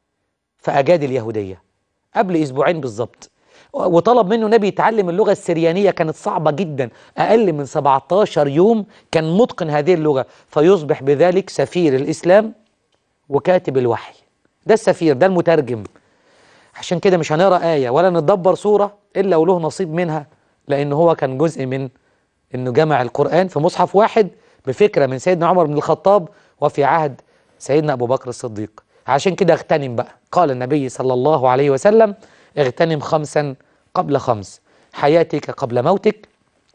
Speaker 1: فاجاد اليهوديه قبل اسبوعين بالظبط وطلب منه نبي يتعلم اللغة السريانية كانت صعبة جدا أقل من 17 يوم كان متقن هذه اللغة فيصبح بذلك سفير الإسلام وكاتب الوحي ده السفير ده المترجم عشان كده مش هنقرأ آية ولا نتدبر سورة إلا وله نصيب منها لأن هو كان جزء من إنه جمع القرآن في مصحف واحد بفكرة من سيدنا عمر بن الخطاب وفي عهد سيدنا أبو بكر الصديق عشان كده اغتنم بقى قال النبي صلى الله عليه وسلم اغتنم خمسا قبل خمس حياتك قبل موتك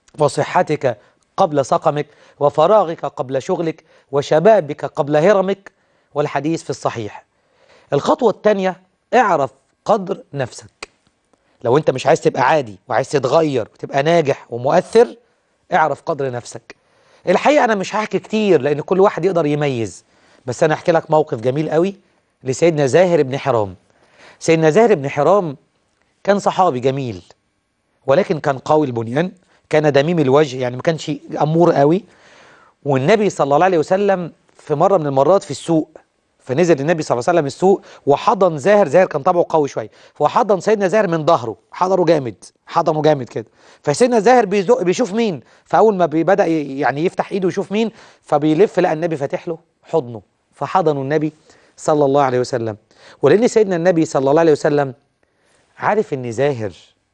Speaker 1: وصحتك قبل سقمك وفراغك قبل شغلك وشبابك قبل هرمك والحديث في الصحيح الخطوة الثانية اعرف قدر نفسك لو انت مش عايز تبقى عادي وعايز تتغير وتبقى ناجح ومؤثر اعرف قدر نفسك الحقيقة انا مش هحكي كتير لان كل واحد يقدر يميز بس انا احكي لك موقف جميل قوي لسيدنا زاهر بن حرام سيدنا زاهر بن حرام كان صحابي جميل ولكن كان قوي البنيان كان دميم الوجه يعني ما كانش امور قوي والنبي صلى الله عليه وسلم في مره من المرات في السوق فنزل النبي صلى الله عليه وسلم السوق وحضن زاهر زاهر كان طبعه قوي شويه فحضن سيدنا زاهر من ظهره حضره جامد حضنه جامد كده فسيدنا زاهر بيزق بيشوف مين فاول ما بدا يعني يفتح ايده يشوف مين فبيلف لقى النبي فاتح له حضنه فحضنه النبي صلى الله عليه وسلم ولان سيدنا النبي صلى الله عليه وسلم عارف ان زاهر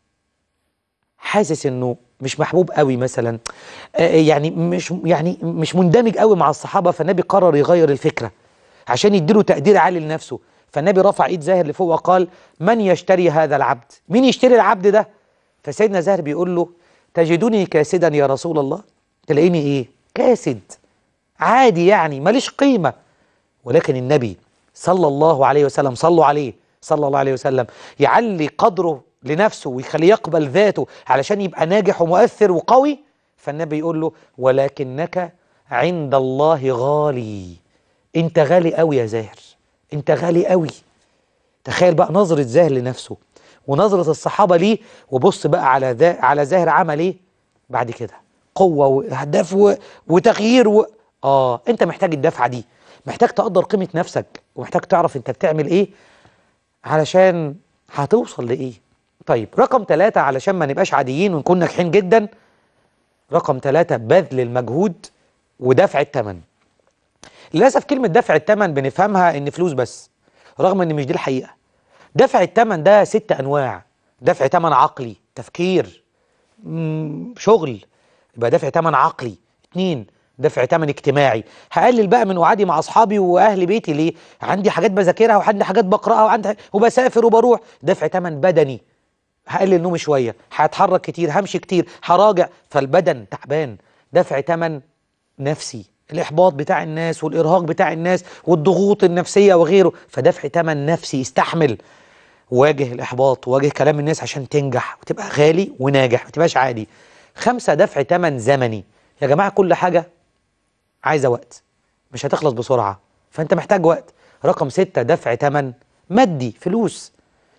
Speaker 1: حاسس انه مش محبوب قوي مثلا آه يعني مش يعني مش مندمج قوي مع الصحابه فالنبي قرر يغير الفكره عشان يديله تقدير عالي لنفسه فالنبي رفع ايد زاهر لفوق وقال من يشتري هذا العبد مين يشتري العبد ده فسيدنا زاهر بيقول له تجدني كاسدا يا رسول الله تلاقيني ايه كاسد عادي يعني ماليش قيمه ولكن النبي صلى الله عليه وسلم صلوا عليه صلى الله عليه وسلم يعلي قدره لنفسه ويخليه يقبل ذاته علشان يبقى ناجح ومؤثر وقوي فالنبي يقول له ولكنك عند الله غالي انت غالي قوي يا زاهر انت غالي قوي تخيل بقى نظرة زاهر لنفسه ونظرة الصحابة ليه وبص بقى على ذا على زاهر عمل ايه بعد كده قوة واهداف و... وتغيير و... اه انت محتاج الدفعة دي محتاج تقدر قيمة نفسك ومحتاج تعرف انت بتعمل ايه علشان هتوصل لايه طيب رقم ثلاثة علشان ما نبقاش عاديين ونكون ناجحين جدا رقم ثلاثة بذل المجهود ودفع الثمن للأسف كلمة دفع الثمن بنفهمها إن فلوس بس رغم إن مش دي الحقيقة دفع الثمن ده ست أنواع دفع ثمن عقلي تفكير مم، شغل يبقى دفع ثمن عقلي اتنين دفع ثمن اجتماعي هقلل بقى من وعدي مع اصحابي واهل بيتي ليه عندي حاجات بذاكرها وعندي حاجات بقراها وعندي وبسافر وبروح دفع ثمن بدني هقلل نومي شويه هتحرك كتير همشي كتير هراجع فالبدن تعبان دفع ثمن نفسي الاحباط بتاع الناس والارهاق بتاع الناس والضغوط النفسيه وغيره فدفع ثمن نفسي استحمل واجه الاحباط واجه كلام الناس عشان تنجح وتبقى غالي وناجح ما تبقاش عادي خمسه دفع ثمن زمني يا جماعه كل حاجه عايزه وقت مش هتخلص بسرعه فانت محتاج وقت رقم ستة دفع ثمن مادي فلوس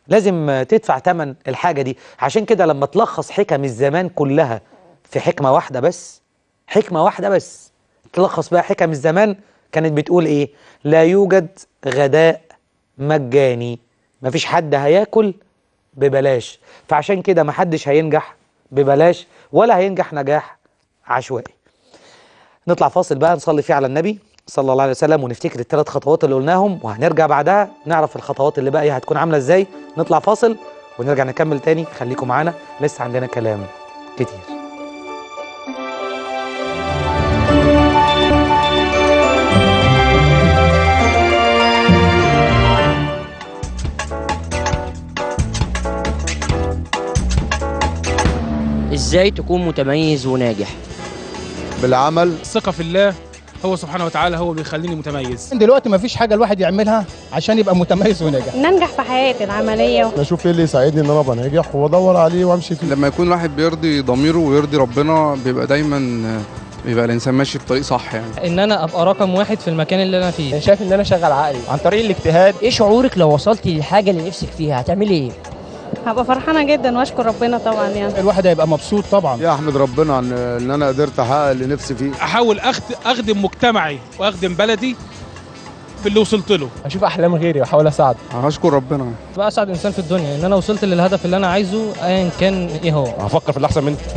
Speaker 1: لازم آه، تدفع ثمن الحاجه دي عشان كده لما تلخص حكم الزمان كلها في حكمه واحده بس حكمه واحده بس تلخص بقى حكم الزمان كانت بتقول ايه لا يوجد غداء مجاني مفيش حد هياكل ببلاش فعشان كده محدش هينجح ببلاش ولا هينجح نجاح عشوائي نطلع فاصل بقى نصلي فيه على النبي صلى الله عليه وسلم ونفتكر الثلاث خطوات اللي قلناهم وهنرجع بعدها نعرف الخطوات اللي باقيه هتكون عامله ازاي نطلع فاصل ونرجع نكمل تاني خليكم معانا لسه عندنا كلام كتير
Speaker 3: ازاي تكون متميز وناجح
Speaker 15: بالعمل
Speaker 20: الثقة في الله هو سبحانه وتعالى هو اللي بيخليني متميز
Speaker 14: دلوقتي ما فيش حاجه الواحد يعملها عشان يبقى متميز وناجح
Speaker 17: ننجح في حياتي العملية
Speaker 15: بشوف ايه اللي يساعدني ان انا ابقى ناجح وادور عليه وامشي فيه
Speaker 4: لما يكون الواحد بيرضي ضميره ويرضي ربنا بيبقى دايما بيبقى الانسان ماشي في طريق صح يعني
Speaker 20: ان انا ابقى رقم واحد في المكان اللي انا فيه
Speaker 2: شايف ان انا شغال عقلي
Speaker 14: عن طريق الاجتهاد
Speaker 2: ايه شعورك لو وصلتي للحاجه اللي نفسك فيها هتعملي ايه
Speaker 17: هبقى فرحانة جدا واشكر ربنا طبعا يعني
Speaker 14: الواحد هيبقى مبسوط طبعا
Speaker 5: يا احمد ربنا ان ان انا قدرت احقق اللي نفسي فيه
Speaker 20: احاول أخد- اخدم مجتمعي واخدم بلدي باللي وصلت له
Speaker 2: اشوف احلام غيري واحاول اساعده
Speaker 4: هشكر ربنا
Speaker 20: بقى اسعد انسان في الدنيا ان انا وصلت للهدف اللي انا عايزه ايا كان ايه هو
Speaker 29: هفكر في اللي احسن مني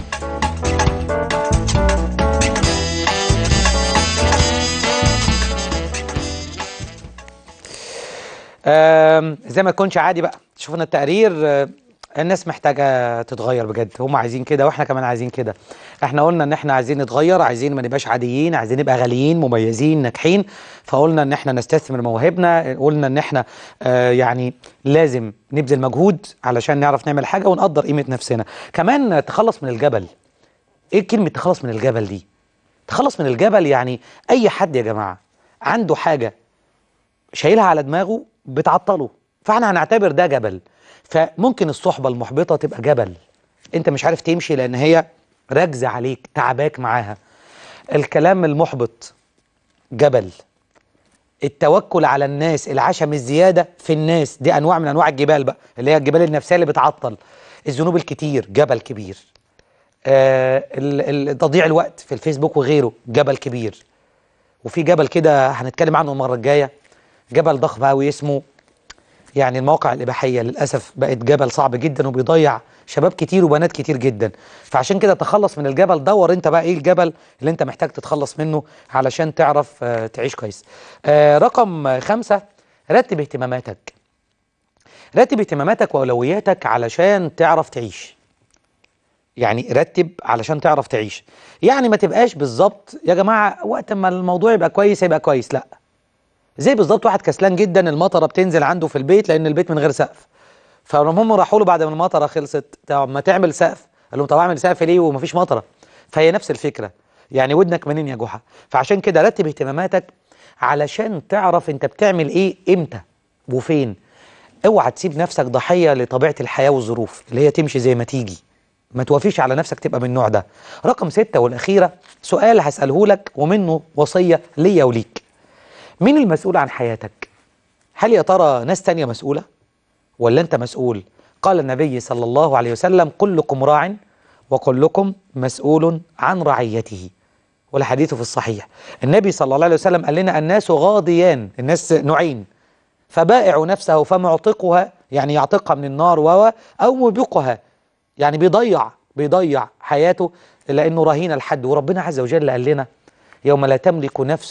Speaker 1: آم، زي ما تكونش عادي بقى شوفنا التقرير آه، الناس محتاجة تتغير بجد هم عايزين كده واحنا كمان عايزين كده احنا قلنا ان احنا عايزين نتغير عايزين ما نبقاش عاديين عايزين نبقى غاليين مميزين ناجحين فقلنا ان احنا نستثمر مواهبنا قلنا ان احنا آه يعني لازم نبذل مجهود علشان نعرف نعمل حاجة ونقدر قيمة نفسنا كمان آه، تخلص من الجبل ايه كلمة تخلص من الجبل دي تخلص من الجبل يعني اي حد يا جماعة عنده حاجة شايلها على دماغه بتعطله فاحنا هنعتبر ده جبل فممكن الصحبة المحبطة تبقى جبل انت مش عارف تمشي لان هي راكزة عليك تعباك معاها الكلام المحبط جبل التوكل على الناس العشم الزيادة في الناس دي انواع من انواع الجبال بقى اللي هي الجبال النفسية اللي بتعطل الذنوب الكتير جبل كبير آه ال- ال- تضييع الوقت في الفيسبوك وغيره جبل كبير وفي جبل كده هنتكلم عنه المرة الجاية جبل ضخم قوي اسمه يعني المواقع الإباحية للأسف بقت جبل صعب جدا وبيضيع شباب كتير وبنات كتير جدا فعشان كده تخلص من الجبل دور انت بقى ايه الجبل اللي انت محتاج تتخلص منه علشان تعرف آه تعيش كويس آه رقم آه، خمسة رتب اهتماماتك رتب اهتماماتك وأولوياتك علشان تعرف تعيش يعني رتب علشان تعرف تعيش يعني ما تبقاش بالظبط يا جماعة وقت ما الموضوع يبقى كويس يبقى كويس لا زي بالظبط واحد كسلان جدا المطره بتنزل عنده في البيت لان البيت من غير سقف فلما هم راحوا له بعد ما المطره خلصت طب ما تعمل سقف قال لهم طب اعمل سقف ليه ومفيش مطره فهي نفس الفكره يعني ودنك منين يا جحا فعشان كده رتب اهتماماتك علشان تعرف انت بتعمل ايه امتى وفين اوعى تسيب نفسك ضحيه لطبيعه الحياه والظروف اللي هي تمشي زي ما تيجي ما توافيش على نفسك تبقى من النوع ده رقم ستة والأخيرة سؤال هسأله لك ومنه وصية ليا وليك مين المسؤول عن حياتك هل يا ترى ناس تانية مسؤولة ولا أنت مسؤول قال النبي صلى الله عليه وسلم كلكم راع وكلكم مسؤول عن رعيته والحديث في الصحيح النبي صلى الله عليه وسلم قال لنا الناس غاضيان الناس نوعين فبائع نفسه فمعتقها يعني يعتقها من النار و أو موبقها يعني بيضيع بيضيع حياته لأنه رهين الحد وربنا عز وجل قال لنا يوم لا تملك نفس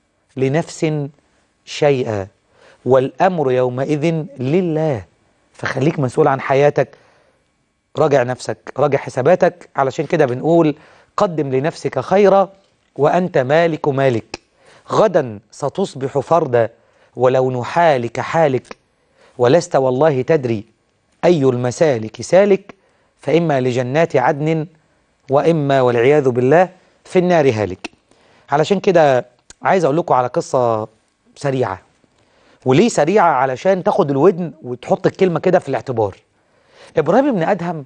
Speaker 1: لنفس شيئا والأمر يومئذ لله فخليك مسؤول عن حياتك راجع نفسك راجع حساباتك علشان كده بنقول قدم لنفسك خيرا وأنت مالك مالك غدا ستصبح فردا ولون حالك حالك ولست والله تدري أي المسالك سالك فإما لجنات عدن وإما والعياذ بالله في النار هالك علشان كده عايز أقول لكم على قصة سريعة وليه سريعة علشان تاخد الودن وتحط الكلمة كده في الاعتبار إبراهيم بن أدهم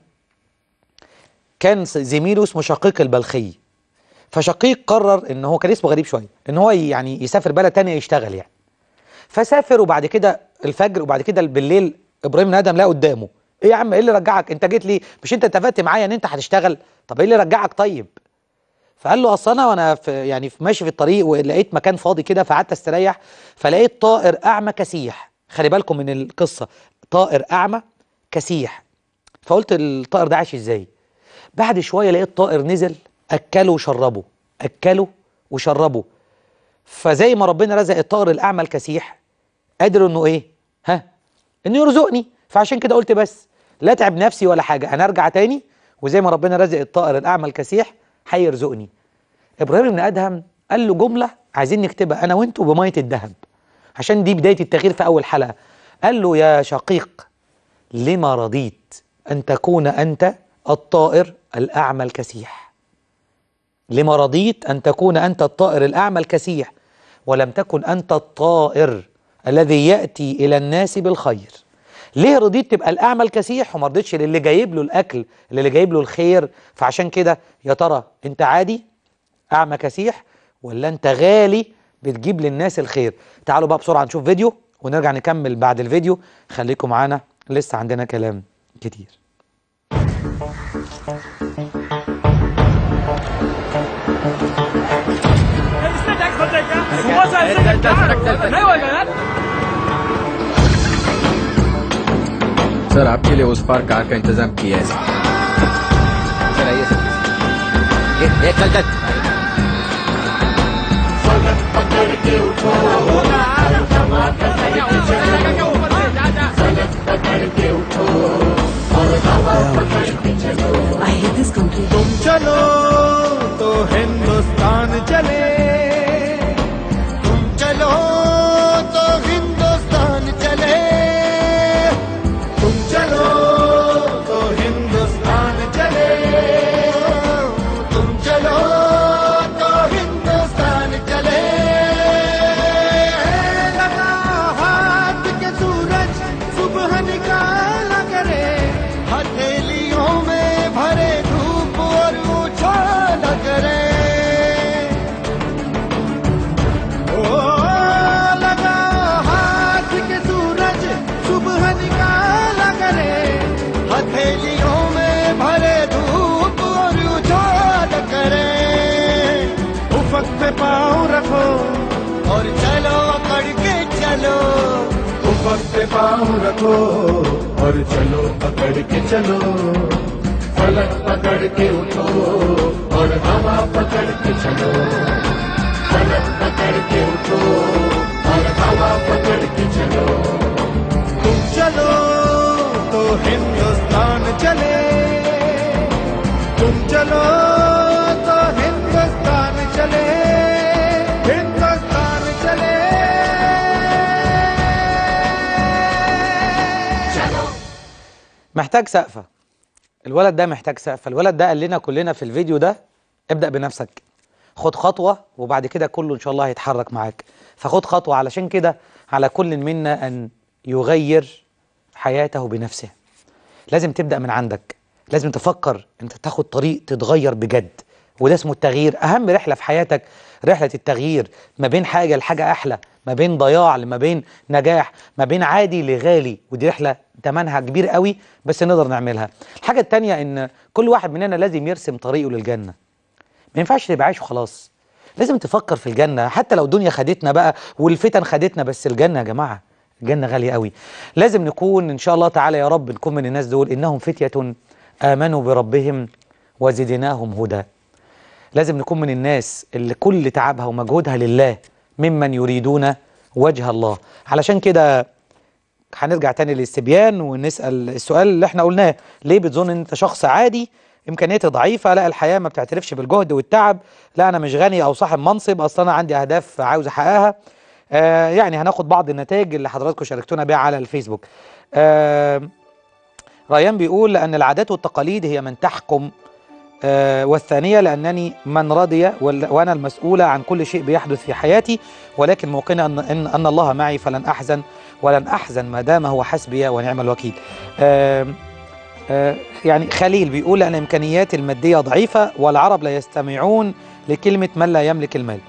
Speaker 1: كان زميله اسمه شقيق البلخي فشقيق قرر ان هو كان اسمه غريب شويه ان هو يعني يسافر بلد تانية يشتغل يعني فسافر وبعد كده الفجر وبعد كده بالليل ابراهيم بن ادهم لقى قدامه ايه يا عم ايه اللي رجعك انت جيت لي مش انت اتفقت معايا ان انت هتشتغل طب ايه اللي رجعك طيب فقال له اصل انا وانا في يعني في ماشي في الطريق ولقيت مكان فاضي كده فقعدت استريح فلقيت طائر اعمى كسيح خلي بالكم من القصه طائر اعمى كسيح فقلت الطائر ده عايش ازاي بعد شويه لقيت طائر نزل اكله وشربه اكله وشربه فزي ما ربنا رزق الطائر الاعمى الكسيح قادر انه ايه ها انه يرزقني فعشان كده قلت بس لا تعب نفسي ولا حاجه انا ارجع تاني وزي ما ربنا رزق الطائر الاعمى الكسيح هيرزقني ابراهيم بن ادهم قال له جمله عايزين نكتبها انا وانتوا بميه الذهب عشان دي بدايه التغيير في اول حلقه قال له يا شقيق لما رضيت ان تكون انت الطائر الاعمى الكسيح لما رضيت ان تكون انت الطائر الاعمى الكسيح ولم تكن انت الطائر الذي ياتي الى الناس بالخير ليه رضيت تبقى الاعمى الكسيح وما رضيتش للي جايب له الاكل اللي جايب له الخير فعشان كده يا ترى انت عادي اعمى كسيح ولا انت غالي بتجيب للناس الخير تعالوا بقى بسرعه نشوف فيديو ونرجع نكمل بعد الفيديو خليكم معانا لسه عندنا كلام كتير
Speaker 6: सर आपके लिए उस पार कार का इंतजाम किया है सर चलाइए सर ये ये चल चल
Speaker 7: तुम चलो तो हिंदुस्तान चले तुम चलो तो हिंदुस्तान चले तुम चलो तो हिंदुस्तान चले तुम चलो तो हिंदुस्तान चले लगा हाथ के सूरज सुबह निकाला करे हथेलियों में भरे धूप और उछाल करे ओ लगा हाथ के सूरज सुबह निकाला करे हथेलियों में भरे धूप और उछाल करे उफक पे पाँव रखो और चलो पकड़ के चलो उफक पे पाँव रखो और चलो पकड़ के चलो फलक पकड़ के उठो और हवा पकड़ के चलो फलक पकड़ के उठो और हवा पकड़ के चलो तुम चलो तो हिंदुस्तान चले तुम चलो तो हिंदुस्तान चले हिंदुस्तान चले चलो
Speaker 1: محتاج سقفة الولد ده محتاج سقفة الولد ده قال لنا كلنا في الفيديو ده ابدأ بنفسك خد خطوة وبعد كده كله إن شاء الله هيتحرك معاك فخد خطوة علشان كده على كل منا أن يغير حياته بنفسه لازم تبدأ من عندك لازم تفكر أنت تاخد طريق تتغير بجد وده اسمه التغيير أهم رحلة في حياتك رحلة التغيير ما بين حاجة لحاجة أحلى ما بين ضياع لما بين نجاح ما بين عادي لغالي ودي رحلة تمنها كبير قوي بس نقدر نعملها الحاجة التانية إن كل واحد مننا لازم يرسم طريقه للجنة ما ينفعش تبقى عايش وخلاص لازم تفكر في الجنة حتى لو الدنيا خدتنا بقى والفتن خدتنا بس الجنة يا جماعة الجنة غالية قوي لازم نكون إن شاء الله تعالى يا رب نكون من الناس دول إنهم فتية آمنوا بربهم وزدناهم هدى لازم نكون من الناس اللي كل تعبها ومجهودها لله ممن يريدون وجه الله علشان كده هنرجع تاني للاستبيان ونسأل السؤال اللي احنا قلناه ليه بتظن ان انت شخص عادي امكانياتي ضعيفه لا الحياه ما بتعترفش بالجهد والتعب لا انا مش غني او صاحب منصب اصلا انا عندي اهداف عاوز احققها آه يعني هناخد بعض النتائج اللي حضراتكم شاركتونا بيها على الفيسبوك آه ريان بيقول لان العادات والتقاليد هي من تحكم آه والثانيه لانني من رضي وال- وانا المسؤوله عن كل شيء بيحدث في حياتي ولكن موقنا ان ان, أن الله معي فلن احزن ولن احزن ما دام هو حسبي ونعم الوكيل آه آه، يعني خليل بيقول لأن إمكانياتي المادية ضعيفة والعرب لا يستمعون لكلمة من لا يملك المال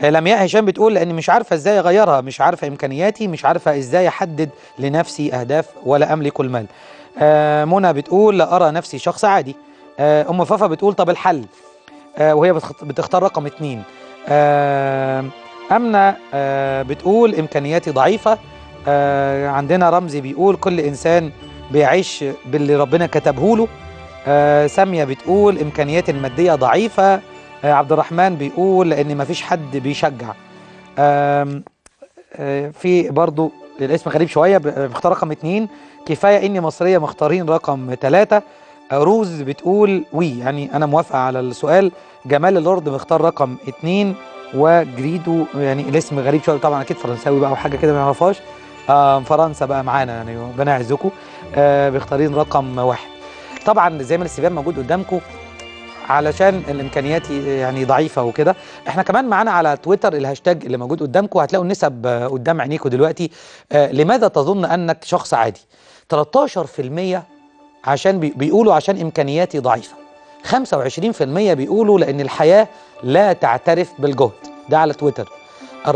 Speaker 1: آه، لمياء هشام بتقول لاني مش عارفه ازاي اغيرها مش عارفه امكانياتي مش عارفه ازاي احدد لنفسي اهداف ولا املك المال آه، منى بتقول لا ارى نفسي شخص عادي آه، ام فافا بتقول طب الحل آه، وهي بتخت- بتختار رقم اتنين آه، امنه آه، بتقول امكانياتي ضعيفه آه، عندنا رمزي بيقول كل انسان بيعيش باللي ربنا كتبه له آه، ساميه بتقول امكانياتي الماديه ضعيفه آه، عبد الرحمن بيقول لان مفيش حد بيشجع آم، آه، في برضو الاسم غريب شويه ب- بختار رقم اتنين كفايه اني مصريه مختارين رقم ثلاثة روز بتقول وي يعني انا موافقه على السؤال جمال اللورد مختار رقم اتنين وجريدو يعني الاسم غريب شويه طبعا اكيد فرنساوي بقى او حاجه كده ما نعرفهاش آه فرنسا بقى معانا يعني ربنا يعزكم آه بيختارين رقم واحد طبعا زي ما الاستبيان موجود قدامكم علشان الامكانيات يعني ضعيفه وكده احنا كمان معانا على تويتر الهاشتاج اللي موجود قدامكم هتلاقوا النسب آه، قدام عينيكم دلوقتي آه، لماذا تظن انك شخص عادي 13% عشان بي- بيقولوا عشان امكانياتي ضعيفه 25% بيقولوا لان الحياه لا تعترف بالجهد ده على تويتر 44%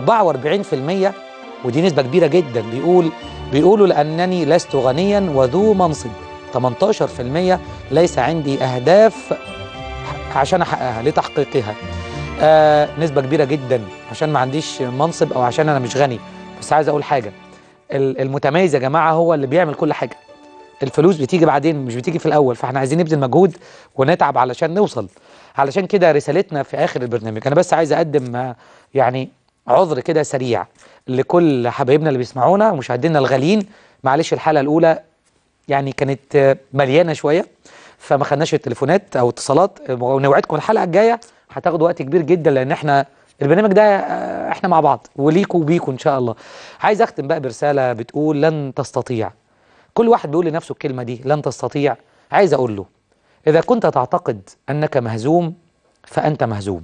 Speaker 1: ودي نسبه كبيره جدا بيقول بيقولوا لانني لست غنيا وذو منصب 18% ليس عندي اهداف عشان احققها لتحقيقها آه نسبه كبيره جدا عشان ما عنديش منصب او عشان انا مش غني بس عايز اقول حاجه ال- المتميز يا جماعه هو اللي بيعمل كل حاجه الفلوس بتيجي بعدين مش بتيجي في الاول فاحنا عايزين نبذل مجهود ونتعب علشان نوصل علشان كده رسالتنا في اخر البرنامج انا بس عايز اقدم آه، يعني عذر كده سريع لكل حبايبنا اللي بيسمعونا ومشاهدينا الغاليين معلش الحلقه الاولى يعني كانت آه، مليانه شويه فما خدناش التليفونات او اتصالات آه، ونوعدكم الحلقه الجايه هتاخد وقت كبير جدا لان احنا البرنامج ده آه، احنا مع بعض وليكوا وبيكوا ان شاء الله عايز اختم بقى برساله بتقول لن تستطيع كل واحد بيقول لنفسه الكلمه دي لن تستطيع عايز اقول له اذا كنت تعتقد انك مهزوم فانت مهزوم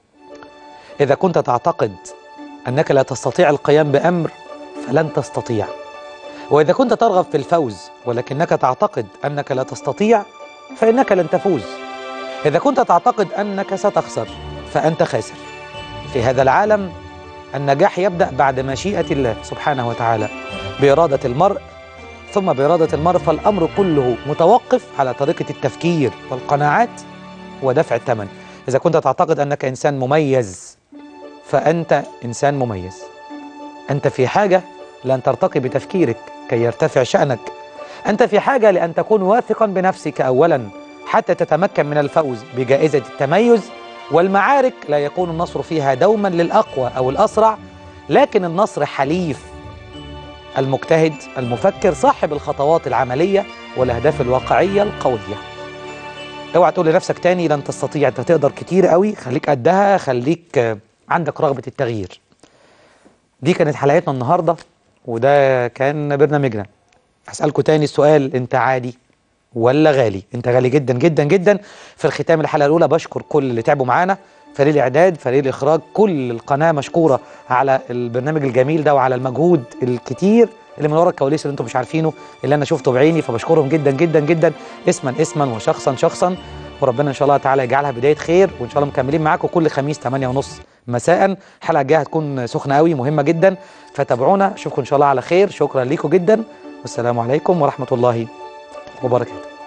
Speaker 1: اذا كنت تعتقد انك لا تستطيع القيام بامر فلن تستطيع واذا كنت ترغب في الفوز ولكنك تعتقد انك لا تستطيع فانك لن تفوز اذا كنت تعتقد انك ستخسر فانت خاسر في هذا العالم النجاح يبدا بعد مشيئه الله سبحانه وتعالى باراده المرء ثم باراده المرء فالامر كله متوقف على طريقه التفكير والقناعات ودفع الثمن اذا كنت تعتقد انك انسان مميز فانت انسان مميز انت في حاجه لان ترتقي بتفكيرك كي يرتفع شانك انت في حاجه لان تكون واثقا بنفسك اولا حتى تتمكن من الفوز بجائزه التميز والمعارك لا يكون النصر فيها دوما للاقوى او الاسرع لكن النصر حليف المجتهد المفكر صاحب الخطوات العمليه والاهداف الواقعيه القويه اوعى تقول لنفسك تاني لن تستطيع انت تقدر كتير قوي خليك قدها خليك آه، عندك رغبه التغيير دي كانت حلقتنا النهارده وده كان برنامجنا هسألكوا تاني السؤال انت عادي ولا غالي انت غالي جدا جدا جدا في الختام الحلقه الاولى بشكر كل اللي تعبوا معانا فريق الاعداد فريق الاخراج كل القناه مشكوره على البرنامج الجميل ده وعلى المجهود الكتير اللي من ورا الكواليس اللي انتم مش عارفينه اللي انا شفته بعيني فبشكرهم جدا جدا جدا اسما اسما وشخصا شخصا وربنا ان شاء الله تعالى يجعلها بدايه خير وان شاء الله مكملين معاكم كل خميس 8 ونص مساء الحلقه الجايه هتكون سخنه قوي مهمه جدا فتابعونا اشوفكم ان شاء الله على خير شكرا ليكم جدا والسلام عليكم ورحمه الله وبركاته